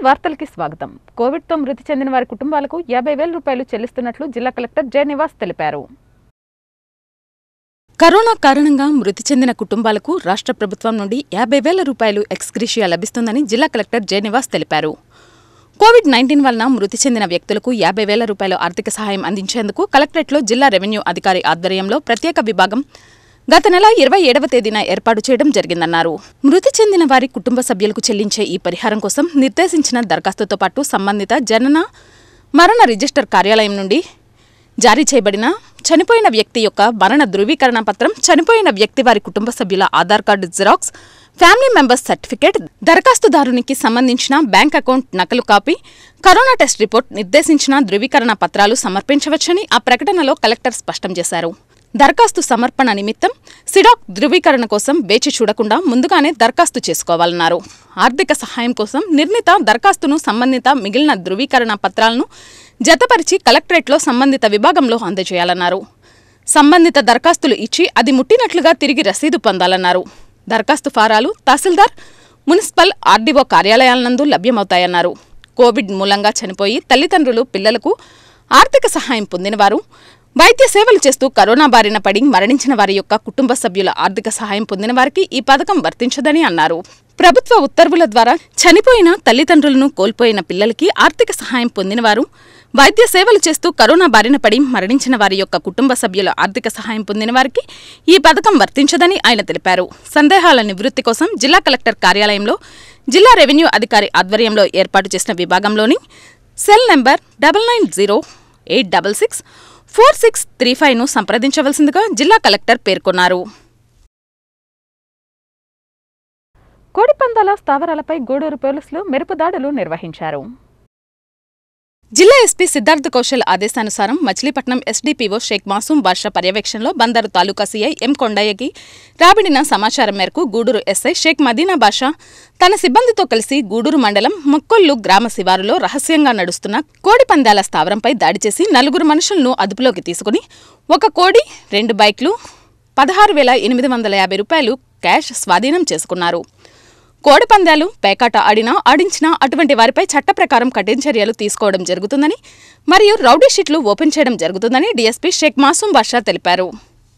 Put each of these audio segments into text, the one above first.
వార్తలకి స్వాగతం కోవిడ్తో మృతి చెందిన వారి కుటుంబాలకు యాభై వేల రూపాయలు చెల్లిస్తున్నట్లు జిల్లా కలెక్టర్ జె నివాస్ తెలిపారు కరోనా కారణంగా మృతి చెందిన కుటుంబాలకు రాష్ట్ర ప్రభుత్వం నుండి యాభై వేల రూపాయలు ఎక్స్గ్రిషియా లభిస్తుందని జిల్లా కలెక్టర్ జె నివాస్ తెలిపారు కోవిడ్ నైన్టీన్ వలన మృతి చెందిన వ్యక్తులకు యాభై వేల రూపాయల ఆర్థిక సహాయం అందించేందుకు కలెక్టరేట్లో జిల్లా రెవెన్యూ అధికారి ఆధ్వర్యంలో ప్రత్యేక విభాగం గత నెల ఇరవై ఏడవ తేదీన ఏర్పాటు చేయడం జరిగిందన్నారు మృతి చెందిన వారి కుటుంబ సభ్యులకు చెల్లించే ఈ పరిహారం కోసం నిర్దేశించిన దరఖాస్తుతో పాటు సంబంధిత జనన మరణ రిజిస్టర్ కార్యాలయం నుండి జారీ చేయబడిన చనిపోయిన వ్యక్తి యొక్క మరణ ధృవీకరణ పత్రం చనిపోయిన వ్యక్తి వారి కుటుంబ సభ్యుల Aadhaar card xerox family members certificate దరఖాస్తుదారునికి సంబంధించిన బ్యాంక్ అకౌంట్ నకలు కాపీ కరోనా టెస్ట్ రిపోర్ట్ నిర్దేశించిన ధృవీకరణ పత్రాలు సమర్పించవచ్చని ఆ ప్రకటనలో కలెక్టర్ స్పష్టం చేశారు దరఖాస్తు సమర్పణ నిమిత్తం సిడాక్ ధృవీకరణ కోసం వేచి చూడకుండా ముందుగానే దరఖాస్తు చేసుకోవాలన్నారు ఆర్థిక సహాయం కోసం నిర్ణీత దరఖాస్తును సంబంధిత మిగిలిన ధృవీకరణ పత్రాలను జతపరిచి కలెక్టరేట్లో సంబంధిత విభాగంలో అందజేయాలన్నారు సంబంధిత దరఖాస్తులు ఇచ్చి అది ముట్టినట్లుగా తిరిగి రసీదు పొందాలన్నారు దరఖాస్తు ఫారాలు తహసీల్దార్ మున్సిపల్ ఆర్డీఓ కార్యాలయాలనందు లభ్యమవుతాయన్నారు కోవిడ్ మూలంగా చనిపోయి తల్లిదండ్రులు పిల్లలకు ఆర్థిక సహాయం పొందినవారు వైద్య సేవలు చేస్తూ కరోనా బారిన పడి మరణించిన వారి యొక్క కుటుంబ సభ్యుల ఆర్థిక సహాయం పొందిన వారికి ఈ పథకం వర్తించదని అన్నారు ప్రభుత్వ ఉత్తర్వుల ద్వారా చనిపోయిన తల్లిదండ్రులను కోల్పోయిన పిల్లలకి ఆర్థిక సహాయం పొందినవారు వైద్య సేవలు చేస్తూ కరోనా బారిన పడి మరణించిన వారి యొక్క కుటుంబ సభ్యుల ఆర్థిక సహాయం పొందిన వారికి ఈ పథకం వర్తించదని ఆయన తెలిపారు సందేహాల నివృత్తి కోసం జిల్లా కలెక్టర్ కార్యాలయంలో జిల్లా రెవెన్యూ అధికారి ఆధ్వర్యంలో ఏర్పాటు చేసిన విభాగంలోని cell number double nine zero eight double six four six three ఫైవ్ను సంప్రదించవలసిందిగా జిల్లా కలెక్టర్ పేర్కొన్నారు కోడిపందాల స్థావరాలపై గూడూరు పోలీసులు మెరుపు దాడులు నిర్వహించారు జిల్లా ఎస్పీ సిద్ధార్థ్ కౌశల్ ఆదేశానుసారం మచిలీపట్నం ఎస్డీపీఓ షేక్ మాసూం బాషా పర్యవేక్షణలో బందరు తాలూకా సీఐ ఎం కొండయ్యకి రాబడిన సమాచారం మేరకు గూడూరు ఎస్ఐ షేక్ మదీనా బాషా తన సిబ్బందితో కలిసి గూడూరు మండలం మొక్కొల్లు గ్రామ శివారులో రహస్యంగా నడుస్తున్న కోడి పందాల స్థావరంపై దాడి చేసి నలుగురు మనుషులను అదుపులోకి తీసుకుని ఒక కోడి రెండు బైక్లు పదహారు వేల ఎనిమిది వందల యాభై రూపాయలు క్యాష్ స్వాధీనం చేసుకున్నారు కోడి పందాలు పేకాట ఆడినా ఆడించినా అటువంటి వారిపై చట్ట ప్రకారం కఠిన చర్యలు తీసుకోవడం జరుగుతుందని మరియు రౌడీ షీట్లు ఓపెన్ చేయడం జరుగుతుందని డీఎస్పీ షేక్ మాసూం బాషా తెలిపారు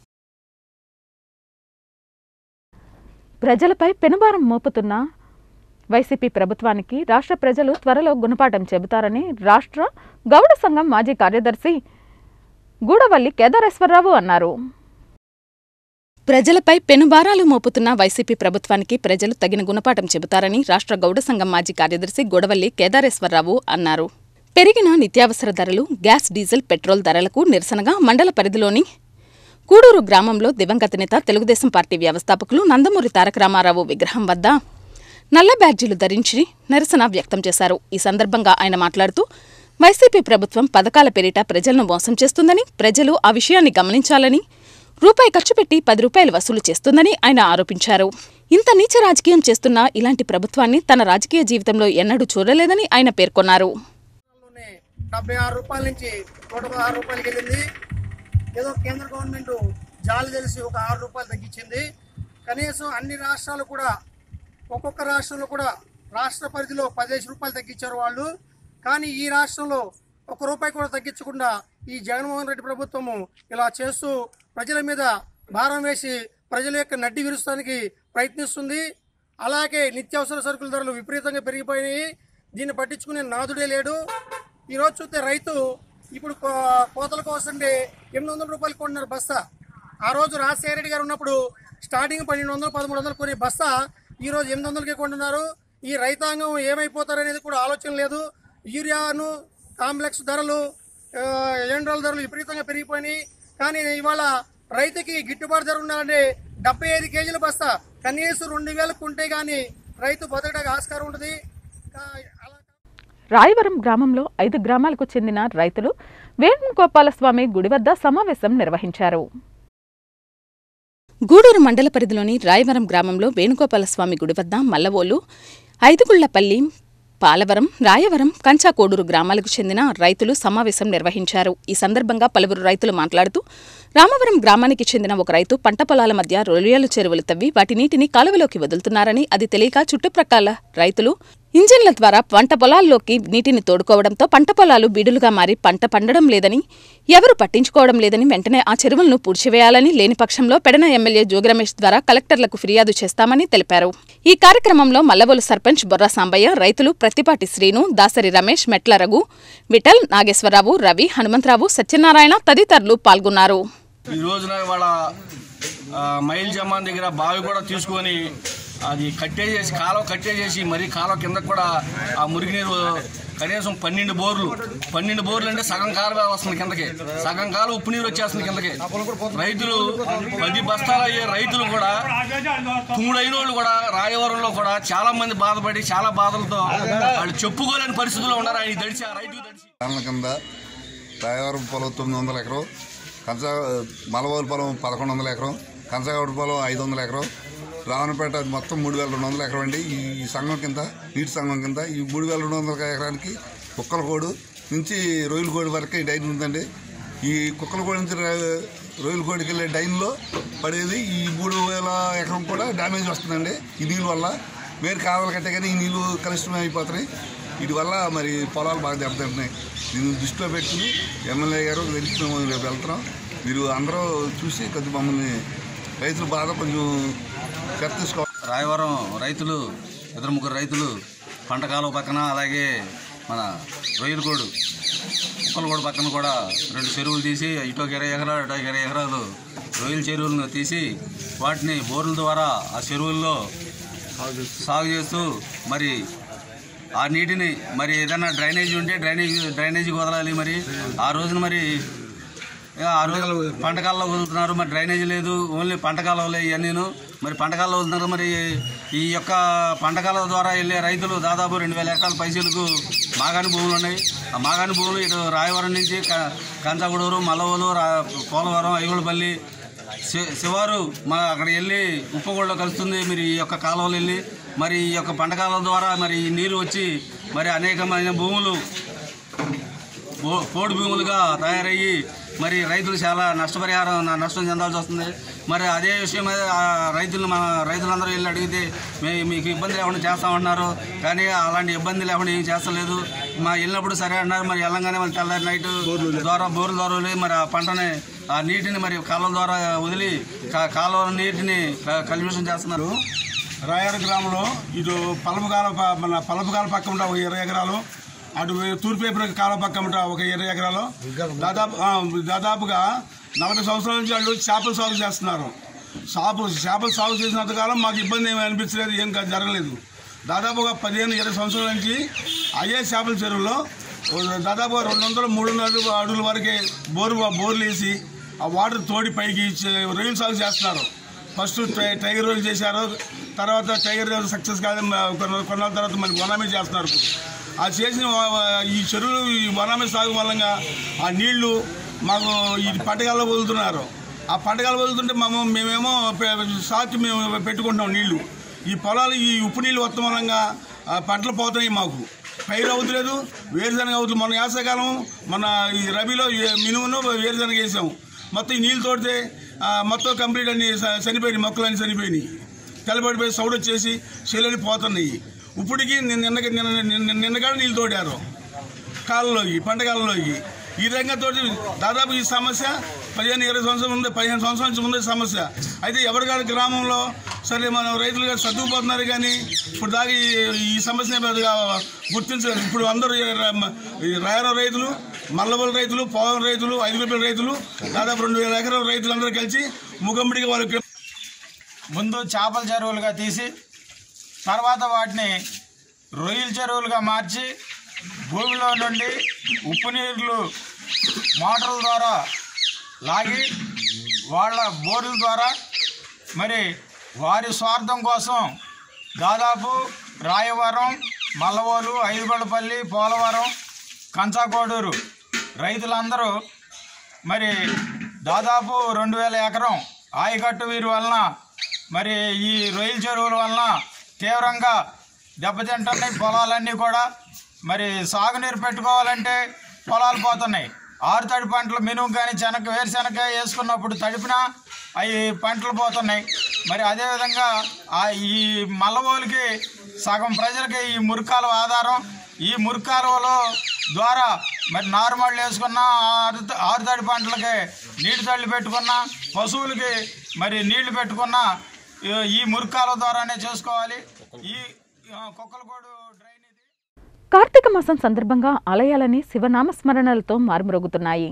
ప్రజలపై పెనుభారం మోపుతున్న వైసీపీ ప్రభుత్వానికి రాష్ట్ర ప్రజలు త్వరలో గుణపాఠం చెబుతారని రాష్ట్ర గౌడ సంఘం మాజీ కార్యదర్శి గూడవల్లి కేదారేశ్వరరావు అన్నారు ప్రజలపై పెనుభారాలు మోపుతున్న వైసీపీ ప్రభుత్వానికి ప్రజలు తగిన గుణపాఠం చెబుతారని రాష్ట్ర గౌడ సంఘం మాజీ కార్యదర్శి గొడవల్లి కేదారేశ్వరరావు అన్నారు పెరిగిన నిత్యావసర ధరలు గ్యాస్ డీజిల్ పెట్రోల్ ధరలకు నిరసనగా మండల పరిధిలోని కూడూరు గ్రామంలో దివంగత నేత తెలుగుదేశం పార్టీ వ్యవస్థాపకులు నందమూరి తారక రామారావు విగ్రహం వద్ద నల్ల బ్యాడ్జీలు ధరించి నిరసన వ్యక్తం చేశారు ఈ సందర్భంగా ఆయన మాట్లాడుతూ వైసీపీ ప్రభుత్వం పథకాల పేరిట ప్రజలను మోసం చేస్తుందని ప్రజలు ఆ విషయాన్ని గమనించాలని రూపాయి ఖర్చు పెట్టి పది రూపాయలు వసూలు చేస్తుందని ఆయన ఆరోపించారు ఇంత నీచ రాజకీయం చేస్తున్న ఇలాంటి ప్రభుత్వాన్ని తన రాజకీయ జీవితంలో ఎన్నడూ చూడలేదని ఆయన పేర్కొన్నారు లోనే డెబ్బై ఆరు రూపాయల నుంచి నూట పదహారు రూపాయలకి వెళ్ళింది ఏదో కేంద్ర గవర్నమెంట్ జాలి తెలిసి ఒక ఆరు రూపాయలు తగ్గించింది కనీసం అన్ని రాష్ట్రాలు కూడా ఒక్కొక్క రాష్ట్రంలో కూడా రాష్ట్ర పరిధిలో పదిహేను రూపాయలు తగ్గించారు వాళ్ళు కానీ ఈ రాష్ట్రంలో ఒక రూపాయి కూడా తగ్గించకుండా ఈ జగన్మోహన్ రెడ్డి ప్రభుత్వము ఇలా చేస్తూ ప్రజల మీద భారం వేసి ప్రజల యొక్క నడ్డి విరుస్తానికి ప్రయత్నిస్తుంది అలాగే నిత్యావసర సరుకుల ధరలు విపరీతంగా పెరిగిపోయినాయి దీన్ని పట్టించుకునే నాదుడే లేడు ఈరోజు చూస్తే రైతు ఇప్పుడు కో- కోతల కోసండి ఎనిమిది వందల రూపాయలు కొంటున్నారు బస్తా ఆ రోజు రాజశేఖర రెడ్డి గారు ఉన్నప్పుడు స్టార్టింగ్ పన్నెండు వందలు పదమూడు వందలు కొనే బస్తా ఈ రోజు ఎనిమిది వందలకే కొంటున్నారు ఈ రైతాంగం ఏమైపోతారనేది కూడా ఆలోచన లేదు యూరియాను కాంప్లెక్స్ ధరలు ఆ, ఎండ్రోల ధరలు విపరీతంగా పెరిగిపోయినాయి కానీ ఇవాళ రైతుకి గిట్టుబాటు ధర ఉండాలంటే డెబ్బై ఐదు కేజీల బస్తా కనీసం రెండు వేలకు ఉంటే గానీ రైతు బతకడానికి ఆస్కారం ఉంటుంది కా- అలా రాయవరం గ్రామంలో ఐదు గ్రామాలకు చెందిన రైతులు వేణుగోపాలస్వామి గుడి వద్ద సమావేశం నిర్వహించారు గూడూరు మండల పరిధిలోని రాయవరం గ్రామంలో వేణుగోపాలస్వామి గుడి వద్ద మల్లవోలు ఐదుగుళ్లపల్లి పాలవరం రాయవరం కంచాకోడూరు గ్రామాలకు చెందిన రైతులు సమావేశం నిర్వహించారు ఈ సందర్భంగా పలువురు రైతులు మాట్లాడుతూ రామవరం గ్రామానికి చెందిన ఒక రైతు పంట పొలాల మధ్య రొయ్యలు చెరువులు తవ్వి వాటి నీటిని కాలువలోకి వదులుతున్నారని అది తెలియక చుట్టుప్రక్కల రైతులు ఇంజిన్ల ద్వారా పంట పొలాల్లోకి నీటిని తోడుకోవడంతో పంట పొలాలు బీడులుగా మారి పంట పండడం లేదని ఎవరు పట్టించుకోవడం లేదని వెంటనే ఆ చెరువులను పూడ్చివేయాలని లేని పక్షంలో పెడన ఎమ్మెల్యే జోగి రమేష్ ద్వారా కలెక్టర్లకు ఫిర్యాదు చేస్తామని తెలిపారు ఈ కార్యక్రమంలో మల్లబోలు సర్పంచ్ బొర్రా సాంబయ్య రైతులు ప్రతిపాటి శ్రీను దాసరి రమేష్ మెట్ల రఘు విఠల్ నాగేశ్వరరావు రవి హనుమంతరావు సత్యనారాయణ తదితరులు పాల్గొన్నారు ఈ రోజున వాళ్ళ మైల్ జమాన్ దగ్గర బావి కూడా తీసుకొని అది కట్టేసేసి కాలువ కట్టేసేసి మరీ కాలువ కింద కూడా ఆ మురిగినీరు కనీసం పన్నెండు బోర్లు పన్నెండు బోర్లు అంటే సగం కాలువ వస్తుంది కిందకి సగం కాలువ ఉప్పు నీరు వచ్చేస్తుంది కిందకి రైతులు పది బస్తాలు అయ్యే రైతులు కూడా తుమ్ముడైన వాళ్ళు కూడా రాయవరంలో కూడా చాలా మంది బాధపడి చాలా బాధలతో వాళ్ళు చెప్పుకోలేని పరిస్థితుల్లో ఉన్నారు ఆయన దడిచి ఆ రైతుకు దడిచి ఛానల్ కింద రాయవరం పొలం తొమ్మిది వందల ఎకరం కంచా మలవోలు పొలం పదకొండు వందల ఎకరం కంచగౌడ పొలం ఐదు వందల ఎకరం రావణపేట అది మొత్తం మూడు వేల రెండు వందల ఎకరం అండి ఈ ఈ సంఘం కింద నీటి సంఘం కింద ఈ మూడు వేల రెండు వందల ఎకరానికి కుక్కల కోడు నుంచి రొయ్యల కోడి వరకు ఈ డైన్ ఉందండి ఈ కుక్కల కోడి నుంచి ర- రొయ్యల కోడికి వెళ్ళే డైన్లో పడేది ఈ మూడు వేల ఎకరం కూడా డ్యామేజ్ వస్తుందండి ఈ నీళ్ళ వల్ల వేరు కావాలి కట్టే కానీ ఈ నీళ్ళు కలుషితం అయిపోతున్నాయి వీటి వల్ల మరి పొలాలు బాగా దెబ్బతింటున్నాయి దీన్ని దృష్టిలో పెట్టుకుని ఎమ్మెల్యే గారు వెళ్తూ రేపు వెళ్తున్నాం మీరు అందరూ చూసి కొంచెం మమ్మల్ని రైతుల బాధ కొంచెం చర్చ తీసుకోవాలి రాయవరం రైతులు ఇద్దరు ముగ్గురు రైతులు పంట కాలువ పక్కన అలాగే మన రొయ్యలకోడు కుక్కలకోడు పక్కన కూడా రెండు చెరువులు తీసి ఇటు ఒక ఇరవై ఎకరాలు ఇటు ఒక ఇరవై ఎకరాలు రొయ్యల చెరువులను తీసి వాటిని బోర్ల ద్వారా ఆ చెరువుల్లో సాగు చేస్తూ మరి ఆ నీటిని మరి ఏదైనా డ్రైనేజీ ఉంటే డ్రైనేజీ డ్రైనేజీకి వదలాలి మరి ఆ రోజున మరి ఇక ఆ రోజు పంటకాలలో వదులుతున్నారు మరి డ్రైనేజీ లేదు ఓన్లీ పంటకాలంలో ఇవన్నీను మరి పంటకాలలో వదులుతున్నారు మరి ఈ యొక్క పంటకాల ద్వారా వెళ్ళే రైతులు దాదాపు రెండు వేల ఎకరాల పైసలకు మాగాని భూములు ఉన్నాయి ఆ మాగాని భూములు ఇటు రాయవరం నుంచి క- కంచగూడూరు మల్లవోలు రా పోలవరం ఐగులపల్లి శి- శివారు మా అక్కడ వెళ్ళి ఉప్పగూడలో కలుస్తుంది మీరు ఈ యొక్క కాలువలు వెళ్ళి మరి ఈ యొక్క పంటకాలం ద్వారా మరి ఈ నీరు వచ్చి మరి అనేకమైన భూములు పో- పోడు భూములుగా తయారయ్యి మరి రైతులు చాలా నష్టపరిహారం న- నష్టం చెందాల్సి వస్తుంది మరి అదే విషయం మీద ఆ రైతులు మన రైతులందరూ వెళ్ళి అడిగితే మే మీకు ఇబ్బంది లేకుండా చేస్తామన్నారు కానీ అలాంటి ఇబ్బంది లేకుండా ఏం చేస్తలేదు మా వెళ్ళినప్పుడు సరే అన్నారు మరి వెళ్ళంగానే మళ్ళీ తెల్లారి నైట్ ద్వారా బోర్ల ద్వారా వదిలి మరి ఆ పంటని ఆ నీటిని మరి కాలువ ద్వారా వదిలి కా- కాలువ నీటిని క- కలుషితం చేస్తున్నారు రాయర్ గ్రామంలో ఇటు పలపకాల ప- మన పలపకాల పక్క ఉంటా ఒక ఇరవై ఎకరాలు అటు తూర్పు వైపున కాల పక్క ఉంటా ఒక ఇరవై ఎకరాలు దాదాపు ఆ, దాదాపుగా నలభై సంవత్సరాల నుంచి వాళ్ళు చేపల సాగు చేస్తున్నారు చేప చేపల సాగు చేసినంత కాలం మాకు ఇబ్బంది ఏమీ అనిపించలేదు ఏం కా- జరగలేదు దాదాపు ఒక పదిహేను ఇరవై సంవత్సరాల నుంచి అయ్యే చేపల చెరువులో ఓ దాదాపు రెండు వందల మూడు వందల అడుగుల వరకే బోరు బోర్లు వేసి ఆ వాటర్ తోడి పైకి చే- రొయ్యలు సాగు చేస్తున్నారు ఫస్ట్ టై- టైగర్ రోల్ చేశారు తర్వాత టైగర్ రోల్ సక్సెస్ కాదు మ- కొన్న కొన్నాళ్ళ తర్వాత మళ్ళీ వనామీ చేస్తున్నారు ఇప్పుడు. ఆ చేసిన వ- వ- ఈ చెరువులు ఈ వనామీ సాగు వల్ల ఆ నీళ్లు మాకు ఈ పంటకాల్లో వదులుతున్నారు ఆ పంటకాలు వదులుతుంటే మేము మేమేమో పె- సాకి మేము పెట్టుకుంటున్నాం నీళ్లు ఈ పొలాలు ఈ ఉప్పు నీళ్ళు వస్తాం వలంగా ఆ పంటలు పోతున్నాయి మాకు పైరు అవుతలేదు వేరుశనగ అవుతుంది మన వేసవికాలం మన ఈ రబీలో ఏ- మినుమును వేరుశనగ వేసాము మొత్తం ఈ నీళ్ళు తోడితే ఆ, మొత్తం కంప్లీట్ అన్ని చ- చనిపోయినాయి మొక్కలన్నీ చనిపోయినాయి తెల్లబడిపోయి సౌడ్ వచ్చేసి చెల్లెలు పోతున్నాయి ఇప్పటికి నిన్న నిన్న నిన్న నిన్న నిన్నగాడ నీళ్ళు తోడారు కాలంలోకి పంటకాలంలోకి ఈ రంగా తోటి దాదాపు ఈ సమస్య పదిహేను ఇరవై సంవత్సరం ఉంది పదిహేను సంవత్సరాల నుంచి ఉంది సమస్య అయితే ఎవరిగారి గ్రామంలో సరే మనం రైతులుగా చదువుపోతున్నారు కానీ ఇప్పుడు దాకా ఈ- ఈ సమస్యని పెద్దగా గుర్తించలేదు ఇప్పుడు అందరూ ఈ ర- ఈ రాయర రైతులు మల్లవల రైతులు పోలం రైతులు ఐదు రూపాయల రైతులు దాదాపు రెండు వేల ఎకరాల రైతులందరూ కలిసి ముగమ్మడిగా వాళ్ళకి ముందు చేపల చెరువులుగా తీసి తర్వాత వాటిని రొయ్యల చెరువులుగా మార్చి భూమిలో నుండి ఉప్పు నీళ్లు మోటార్ల ద్వారా లాగి వాళ్ళ బోర్ల ద్వారా మరి వారి స్వార్థం కోసం దాదాపు రాయవరం మల్లవోలు ఐదుగొండపల్లి పోలవరం కంచాకోడూరు రైతులందరూ మరి దాదాపు రెండు వేల ఎకరం ఆయకట్టు వీరి వలన మరి ఈ రొయ్యల చెరువుల వలన తీవ్రంగా దెబ్బతింటున్నాయి పొలాలన్నీ కూడా మరి సాగునీరు పెట్టుకోవాలంటే పొలాలు పోతున్నాయి ఆరు తడి పంటలు మినుము కానీ చెనక వేరుశెనగ వేసుకున్నప్పుడు తడిపినా అవి పంటలు పోతున్నాయి మరి అదేవిధంగా ఆ ఈ మల్లబోలికి సగం ప్రజలకి ఈ మురికాలువ ఆధారం ఈ మురికాలువలో ద్వారా మరి నారుమళ్ళు వేసుకున్న ఆరు ఆరుతడి పంటలకి నీటి తల్లి పెట్టుకున్న పశువులకి మరి నీళ్లు పెట్టుకున్న ఈ- ఈ మురికాలువ ద్వారానే చేసుకోవాలి ఈ ఆ, కుక్కలగూడు డ్రైన్ ఇది కార్తీక మాసం సందర్భంగా ఆలయాలని శివనామ స్మరణలతో మారుమ్రోగుతున్నాయి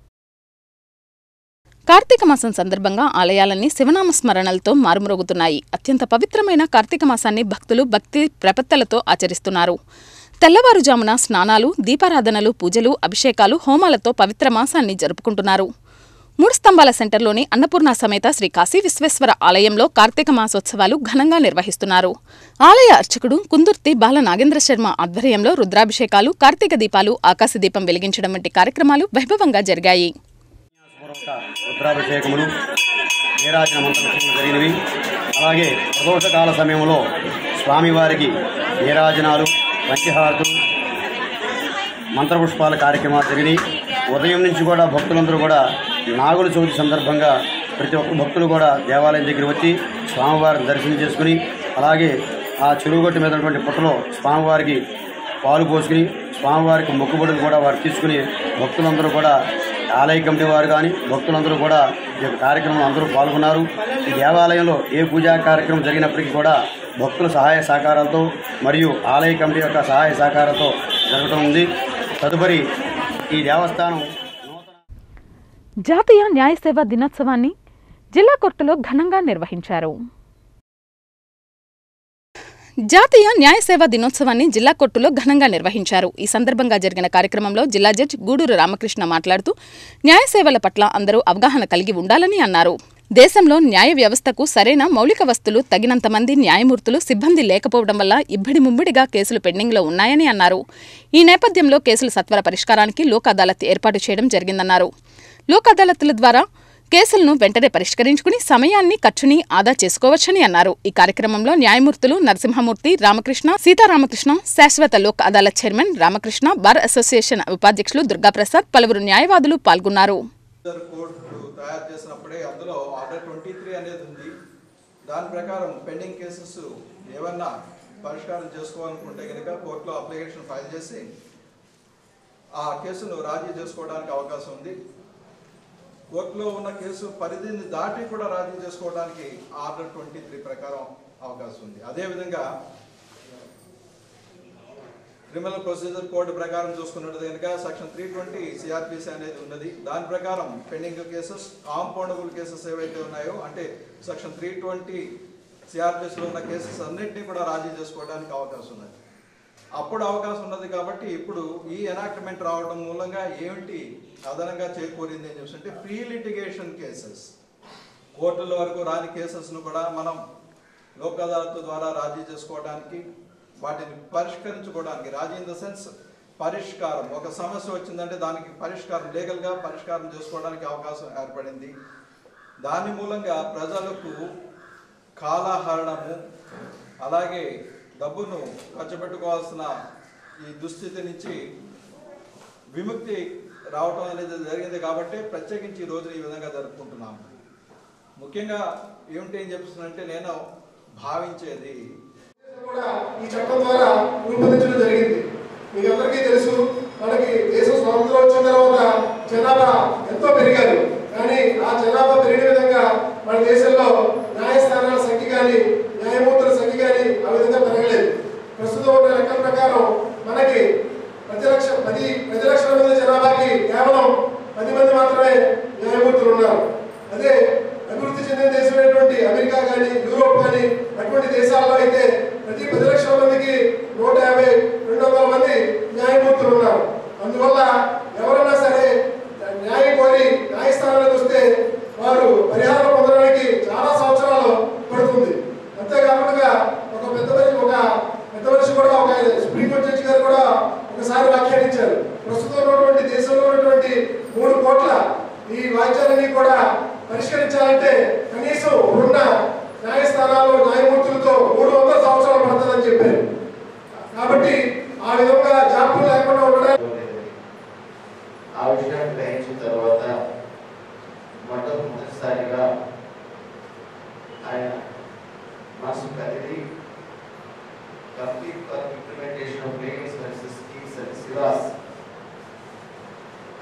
కార్తీక మాసం సందర్భంగా ఆలయాలన్నీ శివనామ స్మరణలతో మారుమ్రోగుతున్నాయి అత్యంత పవిత్రమైన కార్తీక మాసాన్ని భక్తులు భక్తి ప్రపత్తలతో ఆచరిస్తున్నారు తెల్లవారుజామున స్నానాలు దీపారాధనలు పూజలు అభిషేకాలు హోమాలతో పవిత్ర మాసాన్ని జరుపుకుంటున్నారు మూడు స్తంభాల సెంటర్లోని అన్నపూర్ణ సమేత శ్రీ కాశీ విశ్వేశ్వర ఆలయంలో కార్తీక మాసోత్సవాలు ఘనంగా నిర్వహిస్తున్నారు ఆలయ అర్చకుడు కుందుర్తి బాల నాగేంద్ర శర్మ ఆధ్వర్యంలో రుద్రాభిషేకాలు కార్తీక దీపాలు ఆకాశ దీపం వెలిగించడం వంటి కార్యక్రమాలు వైభవంగా జరిగాయి పూర్వక రుద్రాభిషేకములు నీరాజన మంత్రపుష్పములు జరిగినవి అలాగే ప్రదోషకాల సమయంలో స్వామివారికి నీరాజనాలు పంచహారతులు మంత్రపుష్పాల కార్యక్రమాలు జరిగినాయి ఉదయం నుంచి కూడా భక్తులందరూ కూడా నాగుల చవితి సందర్భంగా ప్రతి ఒక్క భక్తులు కూడా దేవాలయం దగ్గర వచ్చి స్వామివారిని దర్శనం చేసుకుని అలాగే ఆ చెరువుగట్టు మీద ఉన్నటువంటి పుట్టలో స్వామివారికి పాలు పోసుకుని స్వామివారికి మొక్కుబడులు కూడా వారు తీసుకుని భక్తులందరూ కూడా ఆలయ కమిటీ వారు కానీ భక్తులందరూ కూడా ఈ యొక్క కార్యక్రమంలో అందరూ పాల్గొన్నారు ఈ దేవాలయంలో ఏ పూజా కార్యక్రమం జరిగినప్పటికీ కూడా భక్తుల సహాయ సహకారాలతో మరియు ఆలయ కమిటీ యొక్క సహాయ సహకారాలతో జరగటం ఉంది తదుపరి ఈ దేవస్థానం నూతన జాతీయ న్యాయ సేవా దినోత్సవాన్ని జిల్లా కోర్టులో ఘనంగా నిర్వహించారు జాతీయ న్యాయ సేవా దినోత్సవాన్ని జిల్లా కోర్టులో ఘనంగా నిర్వహించారు ఈ సందర్భంగా జరిగిన కార్యక్రమంలో జిల్లా జడ్జి గూడూరు రామకృష్ణ మాట్లాడుతూ న్యాయ సేవల పట్ల అందరూ అవగాహన కలిగి ఉండాలని అన్నారు దేశంలో న్యాయ వ్యవస్థకు సరైన మౌలిక వస్తులు తగినంత మంది న్యాయమూర్తులు సిబ్బంది లేకపోవడం వల్ల ఇబ్బడి ముమ్మిడిగా కేసులు పెండింగ్లో ఉన్నాయని అన్నారు ఈ నేపథ్యంలో కేసుల సత్వర పరిష్కారానికి లోక్ అదాలత్ ఏర్పాటు చేయడం జరిగిందన్నారు లోక్ అదాలత్ల ద్వారా కేసులను వెంటనే పరిష్కరించుకుని సమయాన్ని ఖర్చుని ఆదా చేసుకోవచ్చని అన్నారు ఈ కార్యక్రమంలో న్యాయమూర్తులు నరసింహమూర్తి రామకృష్ణ సీతారామకృష్ణ శాశ్వత Lok Adalat chairman Ramakrishna bar association ఉపాధ్యక్షులు దుర్గాప్రసాద్ పలువురు న్యాయవాదులు పాల్గొన్నారు కోర్టు తయారు చేసినప్పుడే అందులో ఆర్డర్ ట్వంటీ త్రీ అనేది ఉంది దాని ప్రకారం పెండింగ్ కేసెస్ ఏమన్నా పరిష్కారం చేసుకోవాలనుకుంటే కనుక కోర్టులో అప్లికేషన్ ఫైల్ చేసి ఆ కేసును రాజీ చేసుకోవడానికి అవకాశం ఉంది కోర్టులో ఉన్న కేసు పరిధిని దాటి కూడా రాజీ చేసుకోవడానికి ఆర్డర్ ట్వంటీ త్రీ ప్రకారం అవకాశం ఉంది అదేవిధంగా క్రిమినల్ ప్రొసీజర్ కోడ్ ప్రకారం చూసుకున్నట్టు కనుక సెక్షన్ త్రీ ట్వంటీ సిఆర్పిసి అనేది ఉన్నది దాని ప్రకారం పెండింగ్ కేసెస్ కాంపౌండబుల్ కేసెస్ ఏవైతే ఉన్నాయో అంటే సెక్షన్ త్రీ ట్వంటీ సిఆర్పిసిలో ఉన్న కేసెస్ అన్నింటినీ కూడా రాజీ చేసుకోవడానికి అవకాశం ఉన్నది అప్పుడు అవకాశం ఉన్నది కాబట్టి ఇప్పుడు ఈ ఎనాక్ట్మెంట్ రావడం మూలంగా ఏమిటి అదనంగా చేకూరింది అని చెప్పి అంటే ప్రీ లిటిగేషన్ కేసెస్ కోర్టుల వరకు రాని కేసెస్ను కూడా మనం లోక్ అదాలత్ ద్వారా రాజీ చేసుకోవడానికి వాటిని పరిష్కరించుకోవడానికి రాజీ ఇన్ ద సెన్స్ పరిష్కారం ఒక సమస్య వచ్చిందంటే దానికి పరిష్కారం లీగల్గా పరిష్కారం చేసుకోవడానికి అవకాశం ఏర్పడింది దాని మూలంగా ప్రజలకు కాలహరణము అలాగే డబ్బును ఖర్చు పెట్టుకోవాల్సిన ఈ దుస్థితి నుంచి విముక్తి రావటం అనేది జరిగింది కాబట్టి ప్రత్యేకించి ఈ రోజున ఈ విధంగా జరుపుకుంటున్నాము ముఖ్యంగా ఏమిటి ఏం చెప్తున్నానంటే నేను భావించేది కూడా ఈ చట్టం ద్వారా రూపొందించడం జరిగింది మీకు అందరికీ తెలుసు మనకి దేశం స్వాతంత్రం వచ్చిన తర్వాత జనాభా ఎంతో పెరిగారు కానీ ఆ జనాభా పెరిగిన విధంగా మన దేశంలో న్యాయస్థానాల సంఖ్య కానీ న్యాయమూర్తుల సంఖ్య కానీ ఆ విధంగా పెరగలేదు ప్రస్తుతం ఉన్న లెక్కల ప్రకారం మనకి పది లక్ష పది పది లక్షల మంది జనాభాకి కేవలం పది మంది మాత్రమే న్యాయమూర్తులు ఉన్నారు అదే అభివృద్ధి చెందిన దేశమైనటువంటి అమెరికా కానీ యూరోప్ కానీ అటువంటి దేశాల్లో అయితే ప్రతి పది లక్షల మందికి నూట యాభై రెండు వందల మంది న్యాయమూర్తులు ఉన్నారు అందువల్ల ఎవరైనా సరే న్యాయం కోరి న్యాయస్థానానికి వస్తే వారు పరిహారం పొందడానికి చాలా సంవత్సరాలు పడుతుంది అంతేకాకుండా ఒక పెద్ద మనిషి ఒక పెద్ద మనిషి కూడా ఒక సుప్రీంకోర్టు జడ్జి గారు కూడా ఒకసారి వ్యాఖ్యానించారు ప్రస్తుతం ఉన్నటువంటి దేశంలో ఉన్నటువంటి మూడు కోట్ల ఈ వాయిద్యాలన్నీ కూడా పరిష్కరించాలంటే కనీసం ఉన్న న్యాయస్థానాల్లో న్యాయమూర్తులతో మూడు వందల సంవత్సరాలు పడుతుందని చెప్పారు కాబట్టి ఆ విధంగా జాప్యం లేకుండా ఉండడానికి ఆ విషయాన్ని గ్రహించిన తర్వాత మొట్టమొదటిసారిగా ఆయన మనసు కదిలి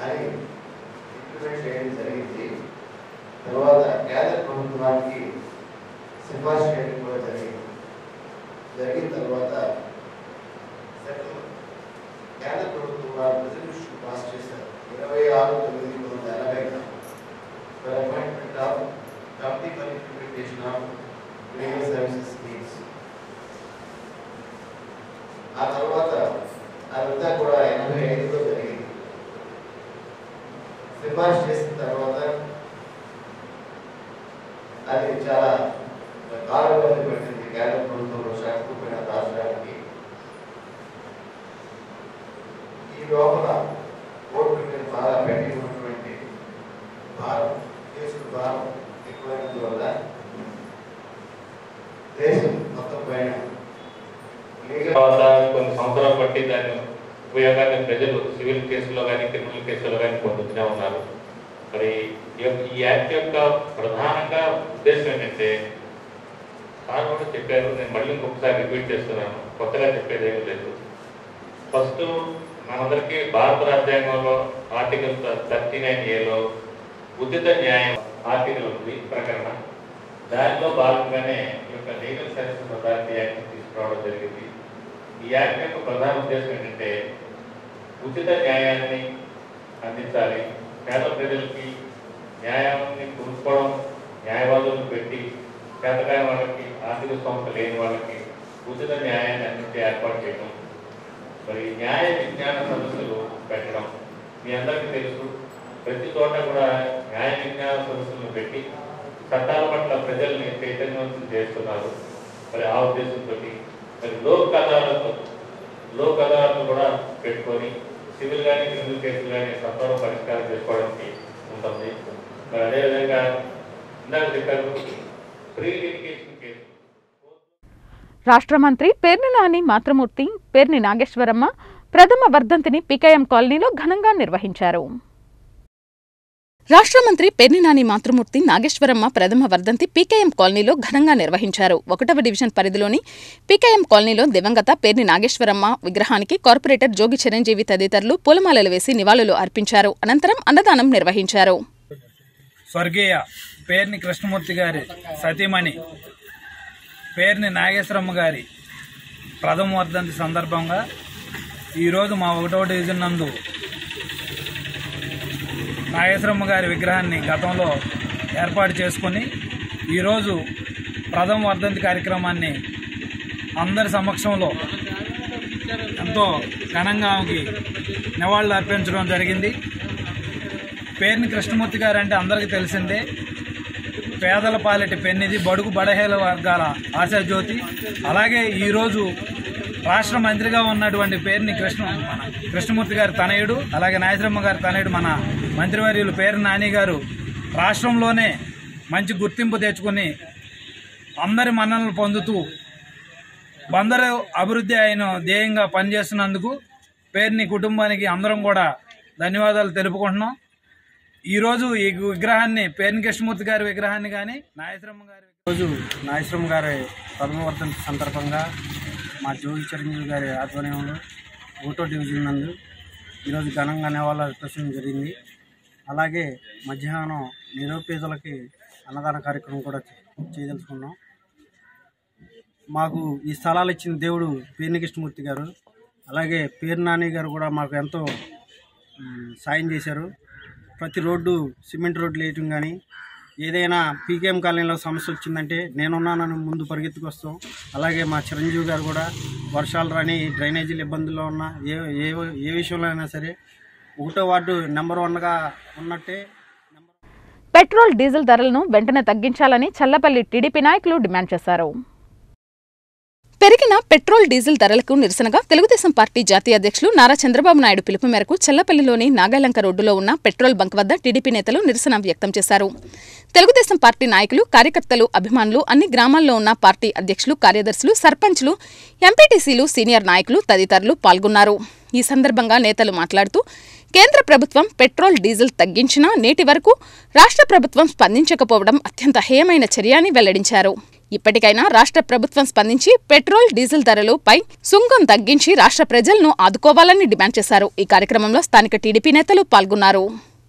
అని ఇంప్లిమెంట్ చేయడం జరిగింది తర్వాత కేంద్ర ప్రభుత్వానికి సిఫార్సు చేయడం కూడా జరిగింది జరిగిన తర్వాత సెప్టెంబర్ కేంద్ర ప్రభుత్వం వారు రెజల్యూషన్ పాస్ చేశారు ఇరవై ఆరు తొమ్మిది పంతొమ్మిది వందల ఎనభై for appointment of committee for implementation of legal services schemes ఆ తర్వాత అదంతా కూడా ఎనభై ఐదులో జరిగింది సిఫార్సు చేసిన తర్వాత అది చాలా కాలం వ్యవధి పట్టింది కేంద్ర ప్రభుత్వంలో శాఖపోయిన రాష్ట్రానికి ఈ లోపల కోర్టు మీద బాగా పెండింగ్ ఉన్నటువంటి భారం కేసులు భారం ఎక్కువైనందువల్ల దేశం మొత్తం పైన లీగల్ తర్వాత కొన్ని సంవత్సరాలు బట్టి దాని ఉపయోగాన్ని ప్రజలు సివిల్ కేసులో కానీ క్రిమినల్ కేసులో కానీ పొందుతూనే ఉన్నారు మరి ఈ యొక్క- ఈ యాక్ట్ యొక్క ప్రధానంగా ఉద్దేశం ఏంటంటే సార్ కూడా చెప్పారు నేను మళ్ళీ ఇంకొకసారి రిపీట్ చేస్తున్నాను కొత్తగా చెప్పేది ఏమీ లేదు ఫస్ట్ మనందరికీ భారత రాజ్యాంగంలో ఆర్టికల్ థర్టీ నైన్ ఏలో ఉచిత న్యాయం ఆర్టికల్ ఉంది ప్రకరణ దానిలో భాగంగానే ఈ యొక్క లీగల్ సర్వీసెస్ అథారిటీ యాక్ట్ తీసుకురావడం జరిగింది ఈ యాక్ట్ యొక్క ప్రధాన ఉద్దేశం ఏంటంటే ఉచిత న్యాయాన్ని అందించాలి పేద ప్రజలకి న్యాయాన్ని కొనుక్కోవడం న్యాయవాదులను పెట్టి పేదకాయ వాళ్ళకి ఆర్థిక స్తోమత లేని వాళ్ళకి ఉచిత న్యాయాన్ని అందించే ఏర్పాటు చేయడం మరి న్యాయ విజ్ఞాన సదస్సులు పెట్టడం మీ అందరికీ తెలుసు ప్రతి చోట కూడా న్యాయ విజ్ఞాన సదస్సులను పెట్టి చట్టాల పట్ల ప్రజల్ని చైతన్యవంతం చేస్తున్నారు మరి ఆ ఉద్దేశంతో మరి లోక్ అదాలత్ లోక్ అదాలత్ కూడా పెట్టుకొని సివిల్ కానీ క్రిమినల్ కేసులు కానీ సత్వరం పరిష్కారం చేసుకోవడానికి ఉంటుంది మరి అదేవిధంగా ఇందాక చెప్పారు ప్రీ లిటిగేషన్ కేసు రాష్ట్ర మంత్రి పేర్ని నాని మాతృమూర్తి పేర్ని నాగేశ్వరమ్మ ప్రథమ వర్ధంతిని పికేఎం కాలనీలో ఘనంగా నిర్వహించారు రాష్ట్ర మంత్రి పేర్ని నాని మాతృమూర్తి నాగేశ్వరమ్మ ప్రథమ వర్ధంతి పీకేఎం కాలనీలో ఘనంగా నిర్వహించారు ఒకటవ డివిజన్ పరిధిలోని పీకేఎం కాలనీలో దివంగత పేర్ని నాగేశ్వరమ్మ విగ్రహానికి కార్పొరేటర్ జోగి చిరంజీవి తదితరులు పూలమాలలు వేసి నివాళులు అర్పించారు అనంతరం అన్నదానం నిర్వహించారు స్వర్గీయ పేర్ని కృష్ణమూర్తి గారి సతీమణి పేర్ని నాగేశ్వరమ్మ గారి ప్రథమ వర్ధంతి సందర్భంగా ఈరోజు మా ఒకటవ డివిజన్ నందు నాగేశ్వరమ్మ గారి విగ్రహాన్ని గతంలో ఏర్పాటు చేసుకొని ఈరోజు ప్రథమ వర్ధంతి కార్యక్రమాన్ని అందరి సమక్షంలో ఎంతో ఘనంగా ఆమెకి నివాళులు అర్పించడం జరిగింది పేరుని కృష్ణమూర్తి గారు అంటే అందరికీ తెలిసిందే పేదల పాలిటి పెన్నిది బడుగు బడహేల వర్గాల ఆశాజ్యోతి అలాగే ఈరోజు రాష్ట్ర మంత్రిగా ఉన్నటువంటి పేరుని కృష్ణ మన కృష్ణమూర్తి గారి తనయుడు అలాగే నాయశ్రమ్మ గారి తనయుడు మన మంత్రివర్యులు పేరు నాని గారు రాష్ట్రంలోనే మంచి గుర్తింపు తెచ్చుకుని అందరి మన్ననలు పొందుతూ అందరూ అభివృద్ధి అయిన ధ్యేయంగా పనిచేస్తున్నందుకు పేరుని కుటుంబానికి అందరం కూడా ధన్యవాదాలు తెలుపుకుంటున్నాం ఈరోజు ఈ విగ్రహాన్ని పేరుని కృష్ణమూర్తి గారి విగ్రహాన్ని కానీ నాయశ్రమ్మ గారి రోజు నాయశ్రమ్మ గారి పద్మవర్ధన్ సందర్భంగా మా జోగి చిరంజీవి గారి ఆధ్వర్యంలో ఓటో డివిజన్ నందు ఈరోజు ఘనంగా నివాళులు అర్పించడం జరిగింది అలాగే మధ్యాహ్నం నిరుపేదలకి అన్నదాన కార్యక్రమం కూడా చేయదలుచుకున్నాం మాకు ఈ స్థలాలు ఇచ్చిన దేవుడు పేర్ని కృష్ణమూర్తి గారు అలాగే పేరు నాని గారు కూడా మాకు ఎంతో మ్, సాయం చేశారు ప్రతి రోడ్డు సిమెంట్ రోడ్లు వేయటం కానీ ఏదైనా పీకేఎం కాలనీలో సమస్య వచ్చిందంటే నేనున్నానని ముందు పరిగెత్తుకొస్తాం అలాగే మా చిరంజీవి గారు కూడా వర్షాలు రాని డ్రైనేజీలు ఇబ్బందుల్లో ఉన్న ఏ ఏ ఏ విషయంలో అయినా సరే ఒకటో వార్డు నెంబర్ వన్గా ఉన్నట్టే పెట్రోల్ డీజిల్ ధరలను వెంటనే తగ్గించాలని చల్లపల్లి టీడీపీ నాయకులు డిమాండ్ చేశారు పెరిగిన పెట్రోల్ డీజిల్ ధరలకు నిరసనగా తెలుగుదేశం పార్టీ జాతీయ అధ్యక్షులు నారా చంద్రబాబు నాయుడు పిలుపు మేరకు చెల్లపల్లిలోని నాగాలంక రోడ్డులో ఉన్న పెట్రోల్ బంక్ వద్ద టీడీపీ నేతలు నిరసన వ్యక్తం చేశారు తెలుగుదేశం పార్టీ నాయకులు కార్యకర్తలు అభిమానులు అన్ని గ్రామాల్లో ఉన్న పార్టీ అధ్యక్షులు కార్యదర్శులు సర్పంచ్లు ఎంపీటీసీలు సీనియర్ నాయకులు తదితరులు పాల్గొన్నారు ఈ సందర్భంగా నేతలు మాట్లాడుతూ కేంద్ర ప్రభుత్వం పెట్రోల్ డీజిల్ తగ్గించినా నేటి వరకు రాష్ట్ర ప్రభుత్వం స్పందించకపోవడం అత్యంత హేయమైన చర్య అని వెల్లడించారు ఇప్పటికైనా రాష్ట్ర ప్రభుత్వం స్పందించి పెట్రోల్ డీజిల్ ధరలపై సుంకం తగ్గించి రాష్ట్ర ప్రజలను ఆదుకోవాలని డిమాండ్ చేశారు ఈ కార్యక్రమంలో స్థానిక టీడీపీ నేతలు పాల్గొన్నారు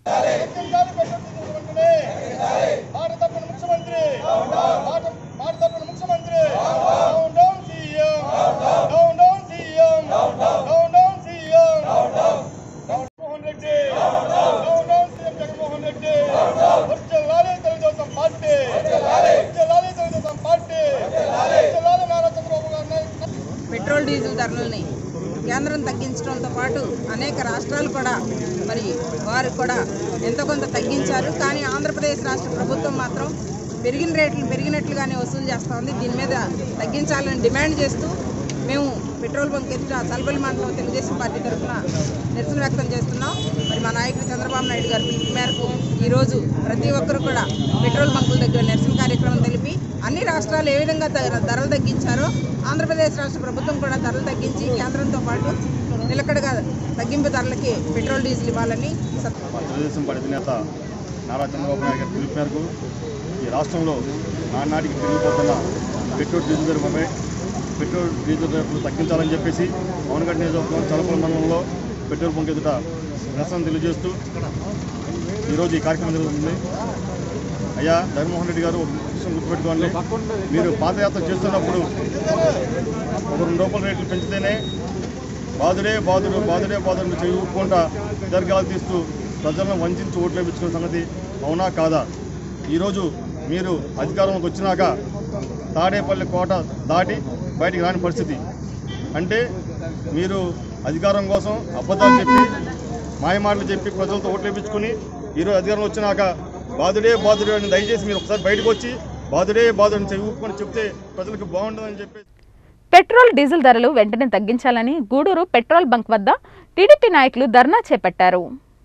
పెట్రోల్ డీజిల్ ధరలని కేంద్రం తగ్గించడంతో పాటు అనేక రాష్ట్రాలు కూడా మరి వారు కూడా ఎంతో కొంత తగ్గించారు కానీ ఆంధ్రప్రదేశ్ రాష్ట్ర ప్రభుత్వం మాత్రం పెరిగిన రేట్లు పెరిగినట్లుగానే వసూలు చేస్తూ ఉంది దీని మీద తగ్గించాలని డిమాండ్ చేస్తూ మేము పెట్రోల్ బంక్ ఎదుట తలపల్లి మండలం తెలుగుదేశం పార్టీ తరఫున నిరసన వ్యక్తం చేస్తున్నాం మరి మా నాయకుడు చంద్రబాబు నాయుడు గారి పిలుపు మేరకు ఈరోజు ప్రతి ఒక్కరు కూడా పెట్రోల్ బంకుల దగ్గర నిరసన కార్యక్రమం తెలిపి అన్ని రాష్ట్రాలు ఏ విధంగా ధర- ధరలు తగ్గించారో ఆంధ్రప్రదేశ్ రాష్ట్ర ప్రభుత్వం కూడా ధరలు తగ్గించి కేంద్రంతో పాటు నిలకడగా తగ్గింపు ధరలకి పెట్రోల్ డీజిల్ ఇవ్వాలని సత్- మా తెలుగుదేశం పార్టీ అధినేత నారా చంద్రబాబు నాయుడు గారి పిలుపు మేరకు ఈ రాష్ట్రంలో నానాటికి పెరిగిపోతున్న పెట్రోల్ డీజిల్ ధరపై పెట్రోల్ డీజిల్ ధరలు తగ్గించాలని చెప్పేసి పవనగడ్డ నియోజకవర్గం చలపల మండలంలో పెట్రోల్ బంక్ ఎదుట నిరసన తెలియజేస్తూ ఈరోజు ఈ కార్యక్రమం జరుగుతుంది అయ్యా జగన్మోహన్ రెడ్డి గారు ఒక విషయం గుర్తుపెట్టుకోండి మీరు పాదయాత్ర చేస్తున్నప్పుడు ఒక రెండు రూపాయల రేట్లు పెంచితేనే బాధుడే బాధుడు బాధుడే బాధుడు చేయి ఊపుకుంటా దీర్ఘాలు తీస్తూ ప్రజలను వంచి ఓట్లు వేయించుకున్న సంగతి అవునా కాదా ఈరోజు మీరు అధికారంలోకి వచ్చినాక తాడేపల్లి కోట దాటి బయటికి రాని పరిస్థితి అంటే మీరు అధికారం కోసం అబద్ధాలు చెప్పి మాయమాటలు చెప్పి ప్రజలతో ఓట్లు వేయించుకుని ఈరోజు అధికారంలో వచ్చినాక బాధుడే బాధుడే అని దయచేసి మీరు ఒకసారి బయటకు వచ్చి బాధుడే బాధుడని చెవి ఊపుకొని చెప్తే ప్రజలకు బాగుంటుందని చెప్పి పెట్రోల్ డీజిల్ ధరలు వెంటనే తగ్గించాలని గూడూరు పెట్రోల్ బంక్ వద్ద టీడీపీ నాయకులు ధర్నా చేపట్టారు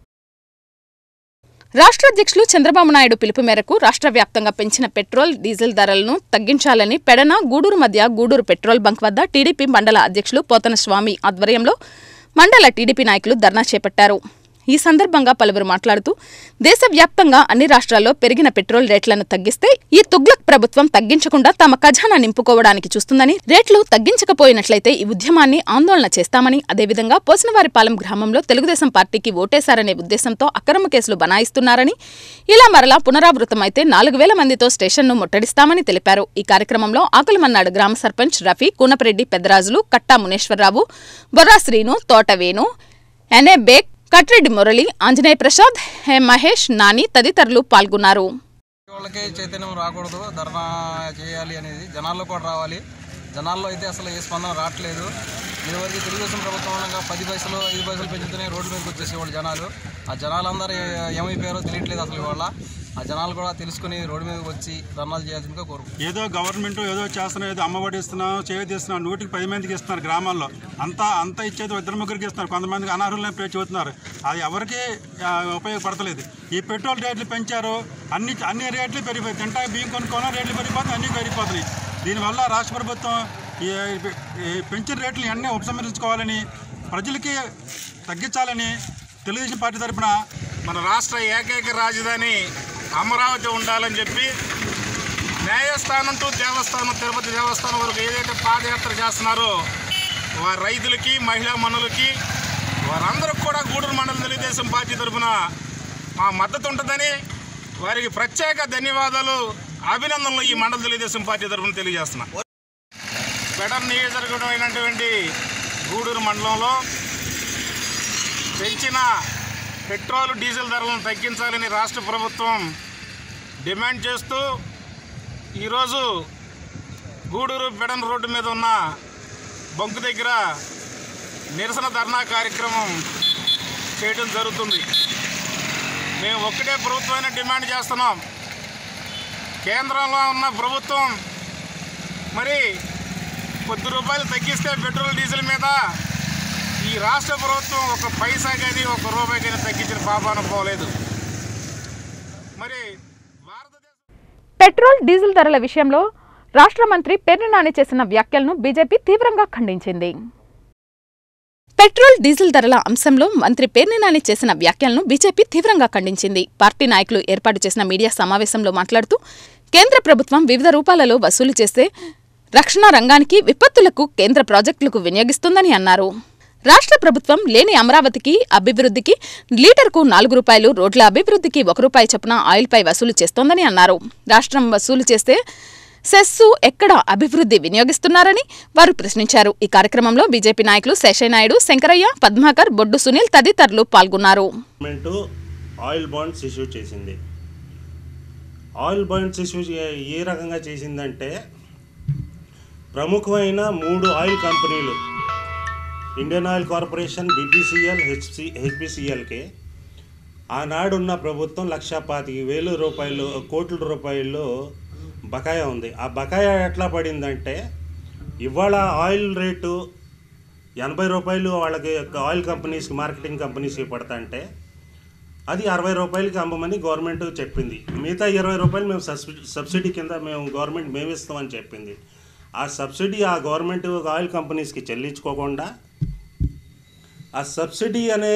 రాష్ట్ర అధ్యక్షులు చంద్రబాబు నాయుడు పిలుపు మేరకు రాష్ట్ర వ్యాప్తంగా పెంచిన పెట్రోల్ డీజిల్ ధరలను తగ్గించాలని పెడన గూడూరు మధ్య గూడూరు పెట్రోల్ బంక్ వద్ద టీడీపీ మండల అధ్యక్షులు పోతన స్వామి ఆధ్వర్యంలో మండల టీడీపీ నాయకులు ధర్నా చేపట్టారు ఈ సందర్భంగా పలువురు మాట్లాడుతూ దేశవ్యాప్తంగా అన్ని రాష్ట్రాల్లో పెరిగిన పెట్రోల్ రేట్లను తగ్గిస్తే ఈ తుగ్లక్ ప్రభుత్వం తగ్గించకుండా తమ ఖజానా నింపుకోవడానికి చూస్తుందని రేట్లు తగ్గించకపోయినట్లయితే ఈ ఉద్యమాన్ని ఆందోళన చేస్తామని అదేవిధంగా పోసినవారిపాలెం గ్రామంలో తెలుగుదేశం పార్టీకి ఓటేశారనే ఉద్దేశంతో అక్రమ కేసులు బనాయిస్తున్నారని ఇలా మరలా పునరావృతమైతే నాలుగు వేల మందితో స్టేషన్ను ముట్టడిస్తామని తెలిపారు ఈ కార్యక్రమంలో ఆకులమన్నాడు గ్రామ సర్పంచ్ రఫీ కూనపరెడ్డి పెద్దరాజులు కట్టా మునేశ్వరరావు బొర్రా శ్రీను తోటవేణు ఎన్ఏ బేగ్ కట్రెడ్డి మురళి ఆంజనేయ ప్రసాద్ హె మహేష్ నాని తదితరులు పాల్గొన్నారు వాళ్ళకి చైతన్యం రాకూడదు ధర్నా చేయాలి అనేది జనాల్లో కూడా రావాలి జనాల్లో అయితే అసలు ఏ స్పందన రావట్లేదు ఇదివరకు తెలుగుదేశం ప్రభుత్వం ఉండగా పది పైసలు ఐదు పైసలు పెంచుతూనే రోడ్డు మీదకి వచ్చేసేవాళ్ళు జనాలు ఆ జనాలందరూ ఏ- ఏమైపోయారో తెలియట్లేదు అసలు ఇవాళ ఆ జనాలు కూడా తెలుసుకుని రోడ్డు మీదకి వచ్చి ధర్నాలు చేయాల్సిందిగా కోరుకుంటున్నాను ఏదో గవర్నమెంట్ ఏదో చేస్తున్నాం ఏదో అమ్మఒడి ఇస్తున్నాం చేతి ఇస్తున్నాం నూటికి పది మందికి ఇస్తున్నారు గ్రామాల్లో అంతా అంతా ఇచ్చేది ఇద్దరు ముగ్గురికి ఇస్తున్నారు కొంతమందికి అనర్హులనే పే చెబుతున్నారు అది ఎవరికి ఆ, ఉపయోగపడతలేదు ఈ పెట్రోల్ రేట్లు పెంచారు అన్ని అన్ని రేట్లు పెరిగిపోయి తింటా బియ్యం కొనుక్కోవాలా రేట్లు పెరిగిపోతున్నాయి అన్నీ పెరిగిపోతున్నాయి దీనివల్ల రాష్ట్ర ప్రభుత్వం ఈ ఈ పెంచిన రేట్లు అన్నీ ఉపసంహరించుకోవాలని ప్రజలకి తగ్గించాలని తెలుగుదేశం పార్టీ తరఫున మన రాష్ట్ర ఏకైక రాజధాని అమరావతి ఉండాలని చెప్పి న్యాయస్థానం టు దేవస్థానం తిరుపతి దేవస్థానం వరకు ఏదైతే పాదయాత్ర చేస్తున్నారో వారి రైతులకి మహిళా మనులకి వారందరికి కూడా గూడూరు మండలం తెలుగుదేశం పార్టీ తరఫున మా మద్దతు ఉంటుందని వారికి ప్రత్యేక ధన్యవాదాలు అభినందనలు ఈ మండల తెలుగుదేశం పార్టీ తరఫున తెలియజేస్తున్నా ఫెడర్ నియోజకవర్గం అయినటువంటి గూడూరు మండలంలో పెంచిన పెట్రోల్ డీజిల్ ధరలను తగ్గించాలని రాష్ట్ర ప్రభుత్వం డిమాండ్ చేస్తూ ఈరోజు గూడూరు పెడన్ రోడ్డు మీద ఉన్న బంకు దగ్గర నిరసన ధర్నా కార్యక్రమం చేయడం జరుగుతుంది మేము ఒక్కటే ప్రభుత్వాన్ని డిమాండ్ చేస్తున్నాం కేంద్రంలో ఉన్న ప్రభుత్వం మరి కొద్ది రూపాయలు తగ్గిస్తే పెట్రోల్ డీజిల్ మీద ఈ రాష్ట్ర ప్రభుత్వం ఒక పైసా కానీ ఒక రూపాయి కానీ తగ్గించిన పాపాన పోలేదు మరి పెట్రోల్ డీజిల్ ధరల విషయంలో రాష్ట్ర మంత్రి పెర్ని నాని చేసిన వ్యాఖ్యలను బీజేపీ తీవ్రంగా ఖండించింది పెట్రోల్ డీజిల్ ధరల అంశంలో మంత్రి పేర్ని నాని చేసిన వ్యాఖ్యలను బీజేపీ తీవ్రంగా ఖండించింది పార్టీ నాయకులు ఏర్పాటు చేసిన మీడియా సమావేశంలో మాట్లాడుతూ కేంద్ర ప్రభుత్వం వివిధ రూపాలలో వసూలు చేస్తే రక్షణ రంగానికి విపత్తులకు కేంద్ర ప్రాజెక్టులకు వినియోగిస్తుందని అన్నారు రాష్ట్ర ప్రభుత్వం లేని అమరావతికి అభివృద్ధికి లీటర్కు నాలుగు రూపాయలు రోడ్ల అభివృద్ధికి ఒక రూపాయి చొప్పున ఆయిల్పై వసూలు చేస్తోందని అన్నారు రాష్ట్రం వసూలు చేస్తే సెస్సు ఎక్కడ అభివృద్ధి వినియోగిస్తున్నారని వారు ప్రశ్నించారు ఈ కార్యక్రమంలో బీజేపీ నాయకులు శేషయ్యనాయుడు శంకరయ్య పద్మాకర్ బొడ్డు సునీల్ తదితరులు పాల్గొన్నారు గవర్నమెంట్ ఆయిల్ బాండ్స్ ఇష్యూ చేసింది ఆయిల్ బాండ్స్ ఇష్యూ చే- ఏ రకంగా చేసిందంటే ప్రముఖమైన మూడు ఆయిల్ కంపెనీలు ఇండియన్ ఆయిల్ కార్పొరేషన్ బీపీసీఎల్ హెచ్సి హెచ్పిసిఎల్కి ఆనాడున్న ప్రభుత్వం లక్ష పాతిక వేలు రూపాయలు కోట్ల రూపాయలు బకాయా ఉంది ఆ బకాయా ఎట్లా పడిందంటే ఇవాళ ఆయిల్ రేటు ఎనభై రూపాయలు వాళ్ళకి ఆయిల్ కంపెనీస్కి మార్కెటింగ్ కంపెనీస్కి పడతాంటే అది అరవై రూపాయలకి అమ్మమని గవర్నమెంట్ చెప్పింది మిగతా ఇరవై రూపాయలు మేము సబ్సిడీ సబ్సిడీ కింద మేము గవర్నమెంట్ మేము ఇస్తామని చెప్పింది ఆ సబ్సిడీ ఆ గవర్నమెంట్ ఆయిల్ కంపెనీస్కి చెల్లించుకోకుండా ఆ సబ్సిడీ అనే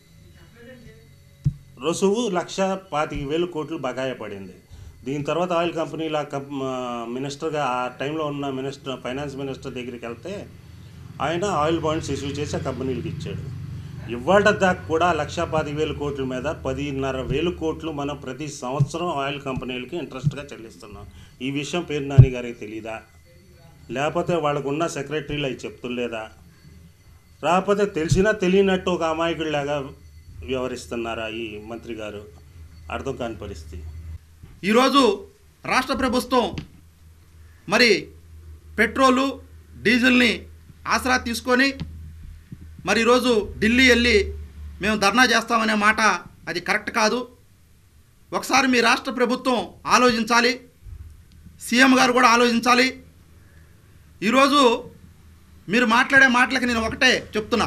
రుసువు లక్ష పాతిక వేలు కోట్లు బకాయ పడింది దీని తర్వాత ఆయిల్ కంపెనీల కం- ఆ, మినిస్టర్గా ఆ టైంలో ఉన్న మినిస్టర్ ఫైనాన్స్ మినిస్టర్ దగ్గరికి వెళ్తే ఆయన ఆయిల్ బాండ్స్ ఇష్యూ చేసి ఆ కంపెనీలకు ఇచ్చాడు ఇవాళ దాకా కూడా లక్ష పాతిక వేల కోట్ల మీద పదిన్నర వేలు కోట్లు మనం ప్రతి సంవత్సరం ఆయిల్ కంపెనీలకి ఇంట్రెస్ట్గా చెల్లిస్తున్నాం ఈ విషయం పేరు నాని గారికి తెలీదా లేకపోతే వాళ్ళకున్న సెక్రటరీలు అవి చెప్తులేదా రాకపోతే తెలిసినా తెలియనట్టు ఒక అమాయకుడిలాగా వ్యవహరిస్తున్నారా ఈ మంత్రి గారు అర్థం కాని పరిస్థితి ఈరోజు రాష్ట్ర ప్రభుత్వం మరి పెట్రోలు డీజిల్ని ఆసరా తీసుకొని మరి ఈరోజు ఢిల్లీ వెళ్ళి మేము ధర్నా చేస్తామనే మాట అది కరెక్ట్ కాదు ఒకసారి మీ రాష్ట్ర ప్రభుత్వం ఆలోచించాలి సీఎం గారు కూడా ఆలోచించాలి ఈరోజు మీరు మాట్లాడే మాటలకి నేను ఒకటే చెప్తున్నా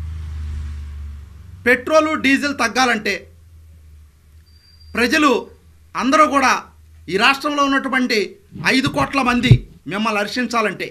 పెట్రోలు డీజిల్ తగ్గాలంటే ప్రజలు అందరూ కూడా ఈ రాష్ట్రంలో ఉన్నటువంటి ఐదు కోట్ల మంది మిమ్మల్ని హర్షించాలంటే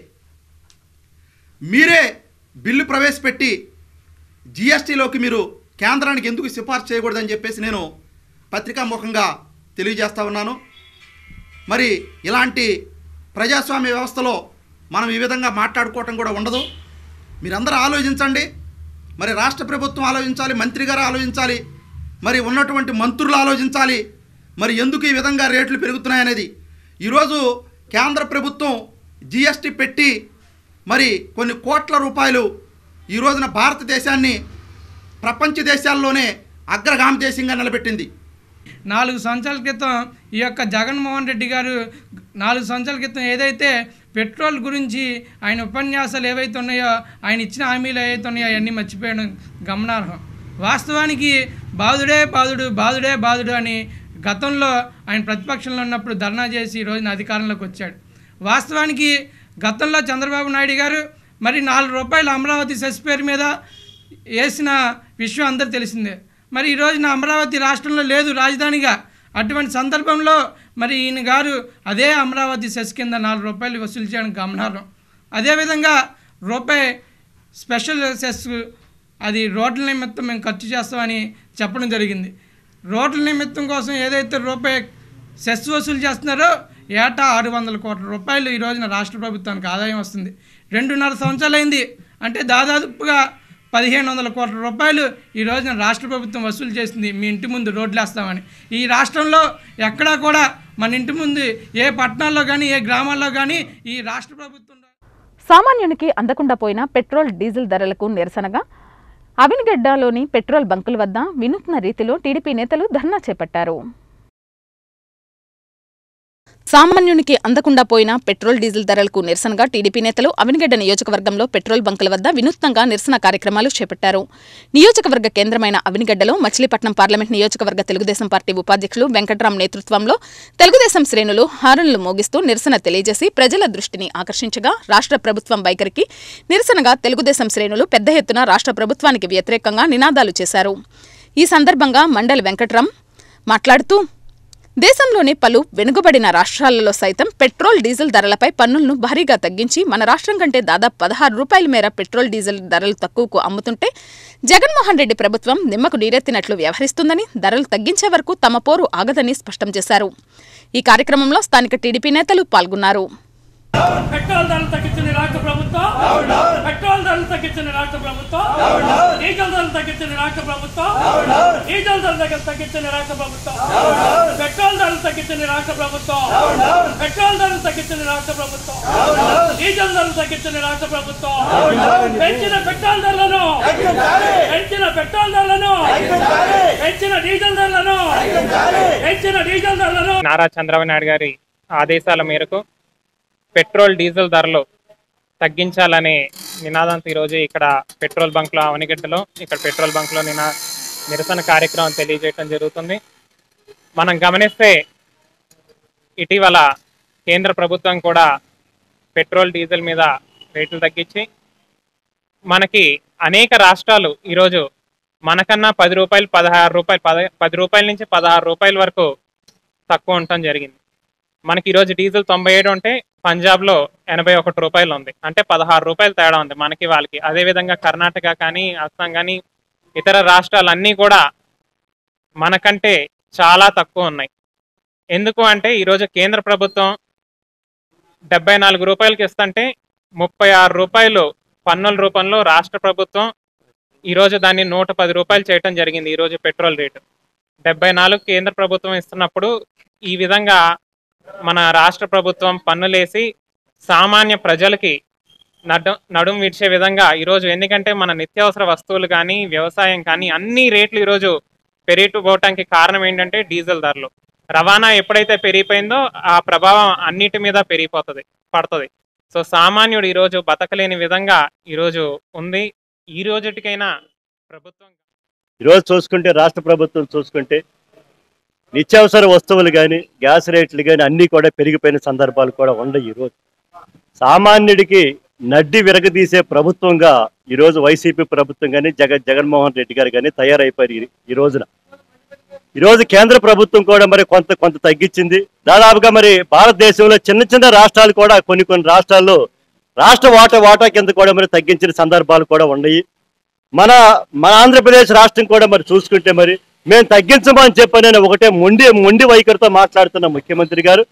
మీరే బిల్లు ప్రవేశపెట్టి జిఎస్టీలోకి మీరు కేంద్రానికి ఎందుకు సిఫార్సు చేయకూడదని చెప్పేసి నేను పత్రికాముఖంగా తెలియజేస్తా ఉన్నాను మరి ఇలాంటి ప్రజాస్వామ్య వ్యవస్థలో మనం ఈ విధంగా మాట్లాడుకోవటం కూడా ఉండదు మీరందరూ ఆలోచించండి మరి రాష్ట్ర ప్రభుత్వం ఆలోచించాలి మంత్రి గారు ఆలోచించాలి మరి ఉన్నటువంటి మంత్రులు ఆలోచించాలి మరి ఎందుకు ఈ విధంగా రేట్లు పెరుగుతున్నాయనేది ఈరోజు కేంద్ర ప్రభుత్వం జిఎస్టీ పెట్టి మరి కొన్ని కోట్ల రూపాయలు ఈ రోజున భారతదేశాన్ని ప్రపంచ దేశాల్లోనే అగ్రగామి దేశంగా నిలబెట్టింది నాలుగు సంవత్సరాల క్రితం ఈ యొక్క జగన్మోహన్ రెడ్డి గారు నాలుగు సంవత్సరాల క్రితం ఏదైతే పెట్రోల్ గురించి ఆయన ఉపన్యాసాలు ఏవైతే ఉన్నాయో ఆయన ఇచ్చిన హామీలు ఏవైతే ఉన్నాయో అవన్నీ మర్చిపోయడం గమనార్హం వాస్తవానికి బాధుడే బాధుడు బాధుడే బాధుడు అని గతంలో ఆయన ప్రతిపక్షంలో ఉన్నప్పుడు ధర్నా చేసి ఈ రోజున అధికారంలోకి వచ్చాడు వాస్తవానికి గతంలో చంద్రబాబు నాయుడు గారు మరి నాలుగు రూపాయలు అమరావతి సెస్ పేరు మీద వేసిన విషయం అందరూ తెలిసిందే మరి ఈ రోజున అమరావతి రాష్ట్రంలో లేదు రాజధానిగా అటువంటి సందర్భంలో మరి ఈయన గారు అదే అమరావతి సెస్ కింద నాలుగు రూపాయలు వసూలు చేయడం గమనార్హం అదేవిధంగా రూపాయి స్పెషల్ సెస్ అది రోడ్ల నిమిత్తం మేము ఖర్చు చేస్తామని చెప్పడం జరిగింది రోడ్ల నిమిత్తం కోసం ఏదైతే రూపాయి సెస్ వసూలు చేస్తున్నారో ఏటా ఆరు వందల కోట్ల రూపాయలు ఈ రోజున రాష్ట్ర ప్రభుత్వానికి ఆదాయం వస్తుంది రెండున్నర సంవత్సరాలైంది అంటే దాదాపుగా పదిహేను వందల కోట్ల రూపాయలు ఈ రోజున రాష్ట్ర ప్రభుత్వం వసూలు చేసింది మీ ఇంటి ముందు రోడ్లు వేస్తామని ఈ రాష్ట్రంలో ఎక్కడా కూడా మన ఇంటి ముందు ఏ పట్టణాల్లో కానీ ఏ గ్రామాల్లో కానీ ఈ రాష్ట్ర ప్రభుత్వం సామాన్యునికి అందకుండా పోయిన పెట్రోల్ డీజిల్ ధరలకు నిరసనగా అవినిగడ్డలోని పెట్రోల్ బంకుల వద్ద వినూత్న రీతిలో టీడీపీ నేతలు ధర్నా చేపట్టారు సామాన్యునికి అందకుండా పోయిన పెట్రోల్ డీజిల్ ధరలకు నిరసనగా టీడీపీ నేతలు అవినిగడ్డ నియోజకవర్గంలో పెట్రోల్ బంకుల వద్ద వినూత్నంగా నిరసన కార్యక్రమాలు చేపట్టారు నియోజకవర్గ కేంద్రమైన అవినిగడ్డలో మచిలీపట్నం పార్లమెంట్ నియోజకవర్గ తెలుగుదేశం పార్టీ ఉపాధ్యక్షులు వెంకట్రాం నేతృత్వంలో తెలుగుదేశం శ్రేణులు హారన్లు మోగిస్తూ నిరసన తెలియజేసి ప్రజల దృష్టిని ఆకర్షించగా రాష్ట్ర ప్రభుత్వం వైఖరికి నిరసనగా తెలుగుదేశం శ్రేణులు పెద్ద ఎత్తున రాష్ట్ర ప్రభుత్వానికి వ్యతిరేకంగా నినాదాలు చేశారు ఈ సందర్భంగా మండలి వెంకట్రాం మాట్లాడుతూ దేశంలోని పలు వెనుకబడిన రాష్ట్రాలలో సైతం పెట్రోల్ డీజిల్ ధరలపై పన్నులను భారీగా తగ్గించి మన రాష్ట్రం కంటే దాదాపు పదహారు రూపాయల మేర పెట్రోల్ డీజిల్ ధరలు తక్కువకు అమ్ముతుంటే జగన్మోహన్ రెడ్డి ప్రభుత్వం నిమ్మకు నీరెత్తినట్లు వ్యవహరిస్తుందని ధరలు తగ్గించే వరకు తమ పోరు ఆగదని స్పష్టం చేశారు ఈ కార్యక్రమంలో స్థానిక టీడీపీ నేతలు పాల్గొన్నారు పెట్రోల్ ధరలు తగ్గించిన రాష్ట్ర ప్రభుత్వం పెట్రోల్ ధరలు తగ్గించిన రాష్ట్ర ప్రభుత్వం డీజిల్ ధరలు తగ్గించిన రాష్ట్ర ప్రభుత్వం డీజిల్ ధరలు తగ్గి- తగ్గించిన రాష్ట్ర ప్రభుత్వం పెట్రోల్ ధరలు తగ్గించిన రాష్ట్ర ప్రభుత్వం పెట్రోల్ ధరలు తగ్గించిన రాష్ట్ర ప్రభుత్వం డీజిల్ ధరలు తగ్గించిన రాష్ట్ర ప్రభుత్వం పెంచిన పెట్రోల్ ధరలను పెంచిన పెట్రోల్ ధరలను పెంచిన డీజిల్ ధరలను పెంచిన డీజిల్ ధరలను నారా చంద్రబాబు నాయుడు గారి ఆదేశాల మేరకు పెట్రోల్ డీజిల్ ధరలు తగ్గించాలనే నినాదంతో ఈరోజు ఇక్కడ పెట్రోల్ బంక్లో అవనిగడ్డలో ఇక్కడ పెట్రోల్ బంక్లో నినా నిరసన కార్యక్రమం తెలియజేయడం జరుగుతుంది మనం గమనిస్తే ఇటీవల కేంద్ర ప్రభుత్వం కూడా పెట్రోల్ డీజిల్ మీద రేట్లు తగ్గించి మనకి అనేక రాష్ట్రాలు ఈరోజు మనకన్నా పది రూపాయలు పదహారు రూపాయలు పద పది రూపాయల నుంచి పదహారు రూపాయల వరకు తక్కువ ఉండటం జరిగింది మనకి ఈరోజు డీజిల్ తొంభై ఏడు ఉంటే పంజాబ్లో ఎనభై ఒకటి రూపాయలు ఉంది అంటే పదహారు రూపాయలు తేడా ఉంది మనకి వాళ్ళకి అదేవిధంగా కర్ణాటక కానీ అస్సాం కానీ ఇతర రాష్ట్రాలన్నీ కూడా మనకంటే చాలా తక్కువ ఉన్నాయి ఎందుకు అంటే ఈరోజు కేంద్ర ప్రభుత్వం డెబ్బై నాలుగు రూపాయలకి ఇస్తుంటే ముప్పై ఆరు రూపాయలు పన్నుల రూపంలో రాష్ట్ర ప్రభుత్వం ఈరోజు దాన్ని నూట పది రూపాయలు చేయటం జరిగింది ఈరోజు పెట్రోల్ రేటు డెబ్బై నాలుగు కేంద్ర ప్రభుత్వం ఇస్తున్నప్పుడు ఈ విధంగా మన రాష్ట్ర ప్రభుత్వం పన్నులేసి సామాన్య ప్రజలకి నడు నడుం విడిచే విధంగా ఈరోజు ఎందుకంటే మన నిత్యావసర వస్తువులు కానీ వ్యవసాయం కానీ అన్ని రేట్లు ఈరోజు పెరిగిపోవటానికి కారణం ఏంటంటే డీజిల్ ధరలు రవాణా ఎప్పుడైతే పెరిగిపోయిందో ఆ ప్రభావం అన్నిటి మీద పెరిగిపోతుంది పడుతుంది సో సామాన్యుడు ఈరోజు బతకలేని విధంగా ఈరోజు ఉంది ఈ రోజుటికైనా ప్రభుత్వం ఈరోజు చూసుకుంటే రాష్ట్ర ప్రభుత్వం చూసుకుంటే నిత్యావసర వస్తువులు కానీ గ్యాస్ రేట్లు కానీ అన్నీ కూడా పెరిగిపోయిన సందర్భాలు కూడా ఉన్నాయి ఈరోజు సామాన్యుడికి నడ్డి విరగదీసే ప్రభుత్వంగా ఈరోజు వైసీపీ ప్రభుత్వం కానీ జగ జగన్మోహన్ రెడ్డి గారు కానీ తయారైపోయారు ఈ- ఈ రోజున ఈరోజు కేంద్ర ప్రభుత్వం కూడా మరి కొంత కొంత తగ్గించింది దాదాపుగా మరి భారతదేశంలో చిన్న చిన్న రాష్ట్రాలు కూడా కొన్ని కొన్ని రాష్ట్రాల్లో రాష్ట్ర వాటా వాటా కింద కూడా మరి తగ్గించిన సందర్భాలు కూడా ఉన్నాయి మన మన ఆంధ్రప్రదేశ్ రాష్ట్రం కూడా మరి చూసుకుంటే మరి మేము తగ్గించమని చెప్పని ఒకటే మొండి మొండి వైఖరితో మాట్లాడుతున్న ముఖ్యమంత్రి గారు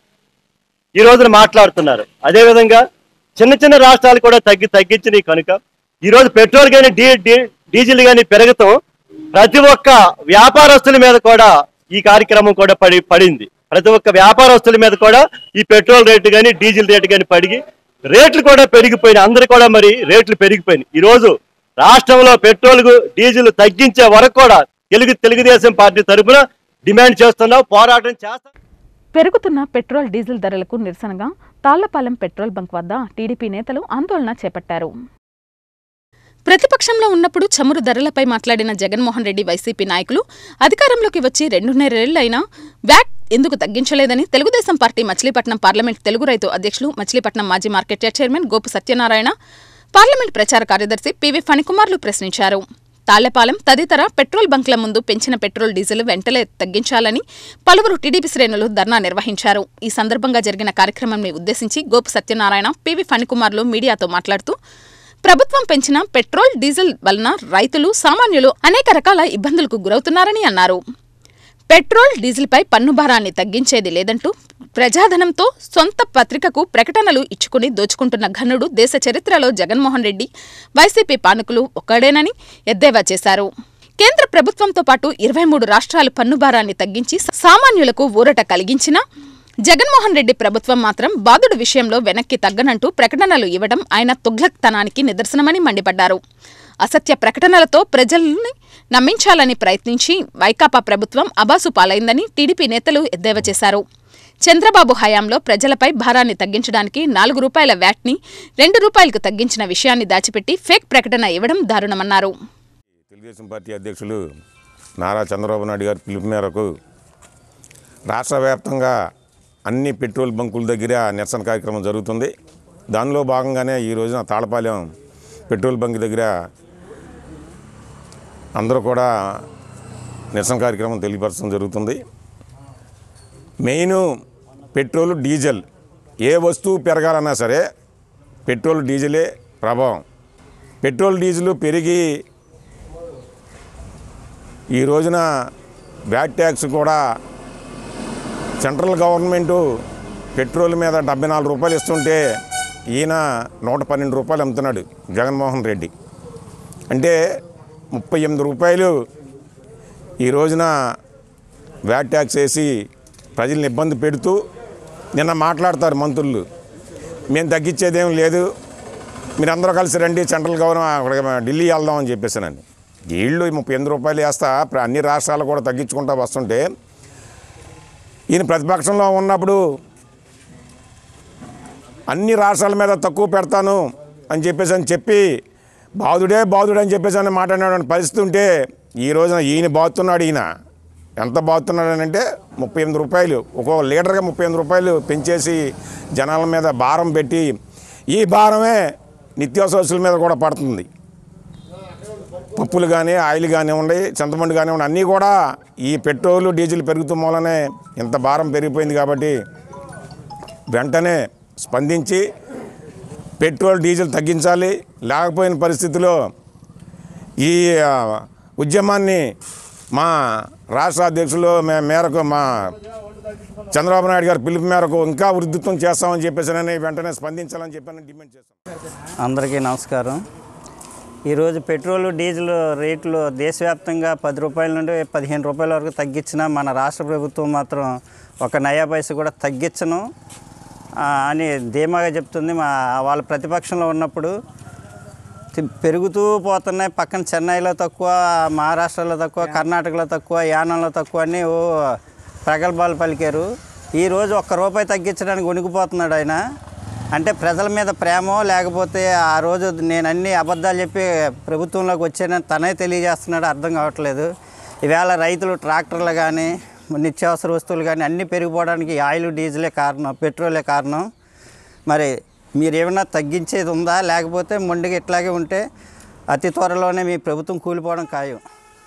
ఈ రోజున మాట్లాడుతున్నారు అదేవిధంగా చిన్న చిన్న రాష్ట్రాలు కూడా తగ్గి తగ్గించినాయి కనుక ఈ రోజు పెట్రోల్ కానీ డీ డీ- డీజిల్ కానీ పెరగటం ప్రతి ఒక్క వ్యాపారస్తుల మీద కూడా ఈ కార్యక్రమం కూడా పడి పడింది ప్రతి ఒక్క వ్యాపారస్తుల మీద కూడా ఈ పెట్రోల్ రేటు కానీ డీజిల్ రేటు కానీ పడిగి రేట్లు కూడా పెరిగిపోయినాయి అందరు కూడా మరి రేట్లు పెరిగిపోయినాయి ఈ రోజు రాష్ట్రంలో పెట్రోల్ డీజిల్ తగ్గించే వరకు కూడా తెలుగు తెలుగుదేశం పార్టీ తరఫున డిమాండ్ చేస్తున్నాం పోరాటం చేస్తాం పెరుగుతున్న పెట్రోల్ డీజిల్ ధరలకు నిరసనగా తాళ్లపాలెం పెట్రోల్ బంక్ వద్ద టీడీపీ నేతలు ఆందోళన చేపట్టారు ప్రతిపక్షంలో ఉన్నప్పుడు చమురు ధరలపై మాట్లాడిన జగన్మోహన్ రెడ్డి వైసీపీ నాయకులు అధికారంలోకి వచ్చి రెండున్నరేళ్లైనా వ్యాట్ ఎందుకు తగ్గించలేదని తెలుగుదేశం పార్టీ మచిలీపట్నం పార్లమెంట్ తెలుగు రైతు అధ్యక్షులు మచిలీపట్నం మాజీ market yard chairman Gopu Satyanarayana parliament ప్రచార కార్యదర్శి పివి ఫణికుమార్లు ప్రశ్నించారు తాళ్లపాలెం తదితర పెట్రోల్ బంక్ల ముందు పెంచిన పెట్రోల్ డీజిల్ వెంటనే తగ్గించాలని పలువురు టీడీపీ శ్రేణులు ధర్నా నిర్వహించారు ఈ సందర్భంగా జరిగిన కార్యక్రమాన్ని ఉద్దేశించి గోపు సత్యనారాయణ పివి ఫణికుమార్లు మీడియాతో మాట్లాడుతూ ప్రభుత్వం పెంచిన పెట్రోల్ డీజిల్ వలన రైతులు సామాన్యులు అనేక రకాల ఇబ్బందులకు గురవుతున్నారని అన్నారు పెట్రోల్ డీజిల్పై పన్ను భారాన్ని తగ్గించేది లేదంటూ ప్రజాధనంతో సొంత పత్రికకు ప్రకటనలు ఇచ్చుకుని దోచుకుంటున్న ఘనుడు దేశ చరిత్రలో జగన్మోహన్ రెడ్డి వైసీపీ పాలకులు ఒక్కడేనని ఎద్దేవా చేశారు కేంద్ర ప్రభుత్వంతో పాటు ఇరవై మూడు రాష్ట్రాలు పన్ను భారాన్ని తగ్గించి సామాన్యులకు ఊరట కలిగించినా జగన్మోహన్ రెడ్డి ప్రభుత్వం మాత్రం బాధుడు విషయంలో వెనక్కి తగ్గనంటూ ప్రకటనలు ఇవ్వడం ఆయన తుగ్లక్తనానికి నిదర్శనమని మండిపడ్డారు అసత్య ప్రకటనలతో ప్రజల్ని నమ్మించాలని ప్రయత్నించి వైకాపా ప్రభుత్వం అబాసు పాలైందని టీడీపీ నేతలు ఎద్దేవా చేశారు చంద్రబాబు హయాంలో ప్రజలపై భారాన్ని తగ్గించడానికి నాలుగు రూపాయల వ్యాట్ని రెండు రూపాయలకు తగ్గించిన విషయాన్ని దాచిపెట్టి ఫేక్ ప్రకటన ఇవ్వడం దారుణమన్నారు తెలుగుదేశం పార్టీ అధ్యక్షులు నారా చంద్రబాబు నాయుడు గారి పిలుపు మేరకు రాష్ట్ర వ్యాప్తంగా అన్ని పెట్రోల్ బంకుల దగ్గర నిరసన కార్యక్రమం జరుగుతుంది దానిలో భాగంగానే ఈ రోజున తాళపాలెం పెట్రోల్ బంక్ దగ్గర అందరూ కూడా నిరసన కార్యక్రమం తెలియపరచడం జరుగుతుంది మెయిన్ పెట్రోల్ డీజిల్ ఏ వస్తువు పెరగాలన్నా సరే పెట్రోల్ డీజిలే ప్రభావం పెట్రోల్ డీజిల్ పెరిగి ఈ రోజున వ్యాట్ ట్యాక్స్ కూడా సెంట్రల్ గవర్నమెంటు పెట్రోల్ మీద డెబ్బై నాలుగు రూపాయలు ఇస్తుంటే ఈయన నూట పన్నెండు రూపాయలు అమ్ముతున్నాడు జగన్మోహన్ రెడ్డి అంటే ముప్పై ఎనిమిది రూపాయలు ఈ రోజున వ్యాట్ ట్యాక్స్ వేసి ప్రజల్ని ఇబ్బంది పెడుతూ నిన్న మాట్లాడతారు మంత్రులు మేము తగ్గించేదేం లేదు మీరందరూ కలిసి రండి సెంట్రల్ గవర్నమెంట్ అక్కడ ఢిల్లీ వెళ్దాం అని చెప్పేసానండి వీళ్ళు ముప్పై ఎనిమిది రూపాయలు వేస్తా ప్ర- అన్ని రాష్ట్రాలు కూడా తగ్గించుకుంటా వస్తుంటే ఈయన ప్రతిపక్షంలో ఉన్నప్పుడు అన్ని రాష్ట్రాల మీద తక్కువ పెడతాను అని చెప్పేసి అని చెప్పి బాధుడే బాధుడే అని చెప్పేసి అని మాట్లాడిన పరిస్థితి ఉంటే ఈ రోజున ఈయన బాగుతున్నాడు ఈయన ఎంత బాగుతున్నాడు అని అంటే ముప్పై ఎనిమిది రూపాయలు ఒక్కొక్క లీటర్గా ముప్పై ఎనిమిది రూపాయలు పెంచేసి జనాల మీద భారం పెట్టి ఈ భారమే నిత్యావసర వస్తువుల మీద కూడా పడుతుంది పప్పులు కానీ ఆయిల్ కానివ్వండి చింతపండు కానివ్వండి అన్నీ కూడా ఈ పెట్రోల్ డీజిల్ పెరుగుతున్న మూలనే ఇంత భారం పెరిగిపోయింది కాబట్టి వెంటనే స్పందించి పెట్రోల్ డీజిల్ తగ్గించాలి లేకపోయిన పరిస్థితిలో ఈ ఆ, ఉద్యమాన్ని మా రాష్ట్ర అధ్యక్షులు మే- మేరకు మా చంద్రబాబు నాయుడు గారి పిలుపు మేరకు ఇంకా వృద్ధిత్వం చేస్తామని చెప్పేసి వెంటనే స్పందించాలని చెప్పి డిమాండ్ చేస్తాం అందరికీ నమస్కారం ఈరోజు పెట్రోల్ డీజిల్ రేట్లు దేశవ్యాప్తంగా పది రూపాయల నుండి పదిహేను రూపాయల వరకు తగ్గించిన మన రాష్ట్ర ప్రభుత్వం మాత్రం ఒక నయా పైస కూడా తగ్గించను ఆ, అని ధీమాగా చెప్తుంది మా వాళ్ళ ప్రతిపక్షంలో ఉన్నప్పుడు తి- పెరుగుతూ పోతున్నాయి పక్కన చెన్నైలో తక్కువ మహారాష్ట్రలో తక్కువ కర్ణాటకలో తక్కువ యానంలో తక్కువ అని ఓ ప్రగల్భాలు పలికారు ఈరోజు ఒక్క రూపాయి తగ్గించడానికి వణికిపోతున్నాడు ఆయన అంటే ప్రజల మీద ప్రేమో లేకపోతే ఆ రోజు నేను అన్ని అబద్ధాలు చెప్పి ప్రభుత్వంలోకి వచ్చానని తనే తెలియజేస్తున్నాడు అర్థం కావట్లేదు ఈవేళ రైతులు ట్రాక్టర్లు కానీ నిత్యావసర వస్తువులు కానీ అన్నీ పెరిగిపోవడానికి ఈ ఆయిల్ డీజిలే కారణం పెట్రోలే కారణం మరి మీరు ఏమైనా తగ్గించేది ఉందా లేకపోతే మొండిగా ఇట్లాగే ఉంటే అతి త్వరలోనే మీ ప్రభుత్వం కూలిపోవడం ఖాయం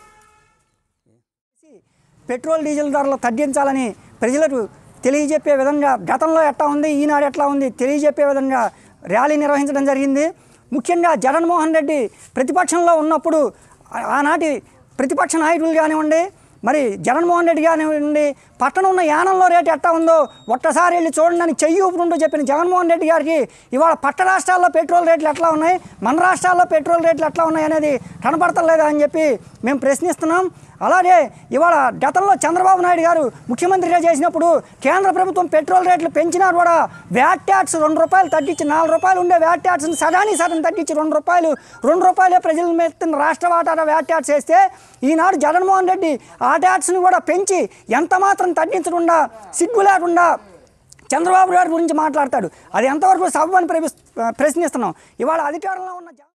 పెట్రోల్ డీజిల్ ధరలు తగ్గించాలని ప్రజలకు తెలియజెప్పే విధంగా గతంలో ఎట్లా ఉంది ఈనాడు ఎట్లా ఉంది తెలియజెప్పే విధంగా ర్యాలీ నిర్వహించడం జరిగింది ముఖ్యంగా జగన్మోహన్ రెడ్డి ప్రతిపక్షంలో ఉన్నప్పుడు ఆ- ఆనాటి ప్రతిపక్ష నాయకులు కానివ్వండి మరి జగన్మోహన్ రెడ్డి కానివ్వండి పట్టణం ఉన్న యానంలో రేటు ఎట్టా ఉందో ఒక్కసారి వెళ్ళి చూడండి అని చెయ్యి ఊపుకుంటూ చెప్పిన జగన్మోహన్ రెడ్డి గారికి ఇవాళ పట్ట రాష్ట్రాల్లో పెట్రోల్ రేట్లు ఎట్లా ఉన్నాయి మన రాష్ట్రాల్లో పెట్రోల్ రేట్లు ఎట్లా ఉన్నాయి అనేది కనపడతలేదా అని చెప్పి మేము ప్రశ్నిస్తున్నాం అలాగే ఇవాళ గతంలో చంద్రబాబు నాయుడు గారు ముఖ్యమంత్రిగా చేసినప్పుడు కేంద్ర ప్రభుత్వం పెట్రోల్ రేట్లు పెంచినా కూడా వ్యాట్ ట్యాక్స్ రెండు రూపాయలు తగ్గించి నాలుగు రూపాయలు ఉండే వ్యాట్ ట్యాక్స్ని సగాని సగం తగ్గించి రెండు రూపాయలు రెండు రూపాయలే ప్రజల మీద రాష్ట్ర వాటా వ్యాట్ ట్యాక్స్ వేస్తే ఈనాడు జగన్మోహన్ రెడ్డి ఆ ట్యాక్స్ని కూడా పెంచి ఎంత మాత్రం తగ్గించకుండా సిగ్గు లేకుండా చంద్రబాబు గారి గురించి మాట్లాడతాడు అది ఎంతవరకు సభ అని ప్రశ్నిస్తున్నాం ఇవాళ అధికారంలో ఉన్న జగన్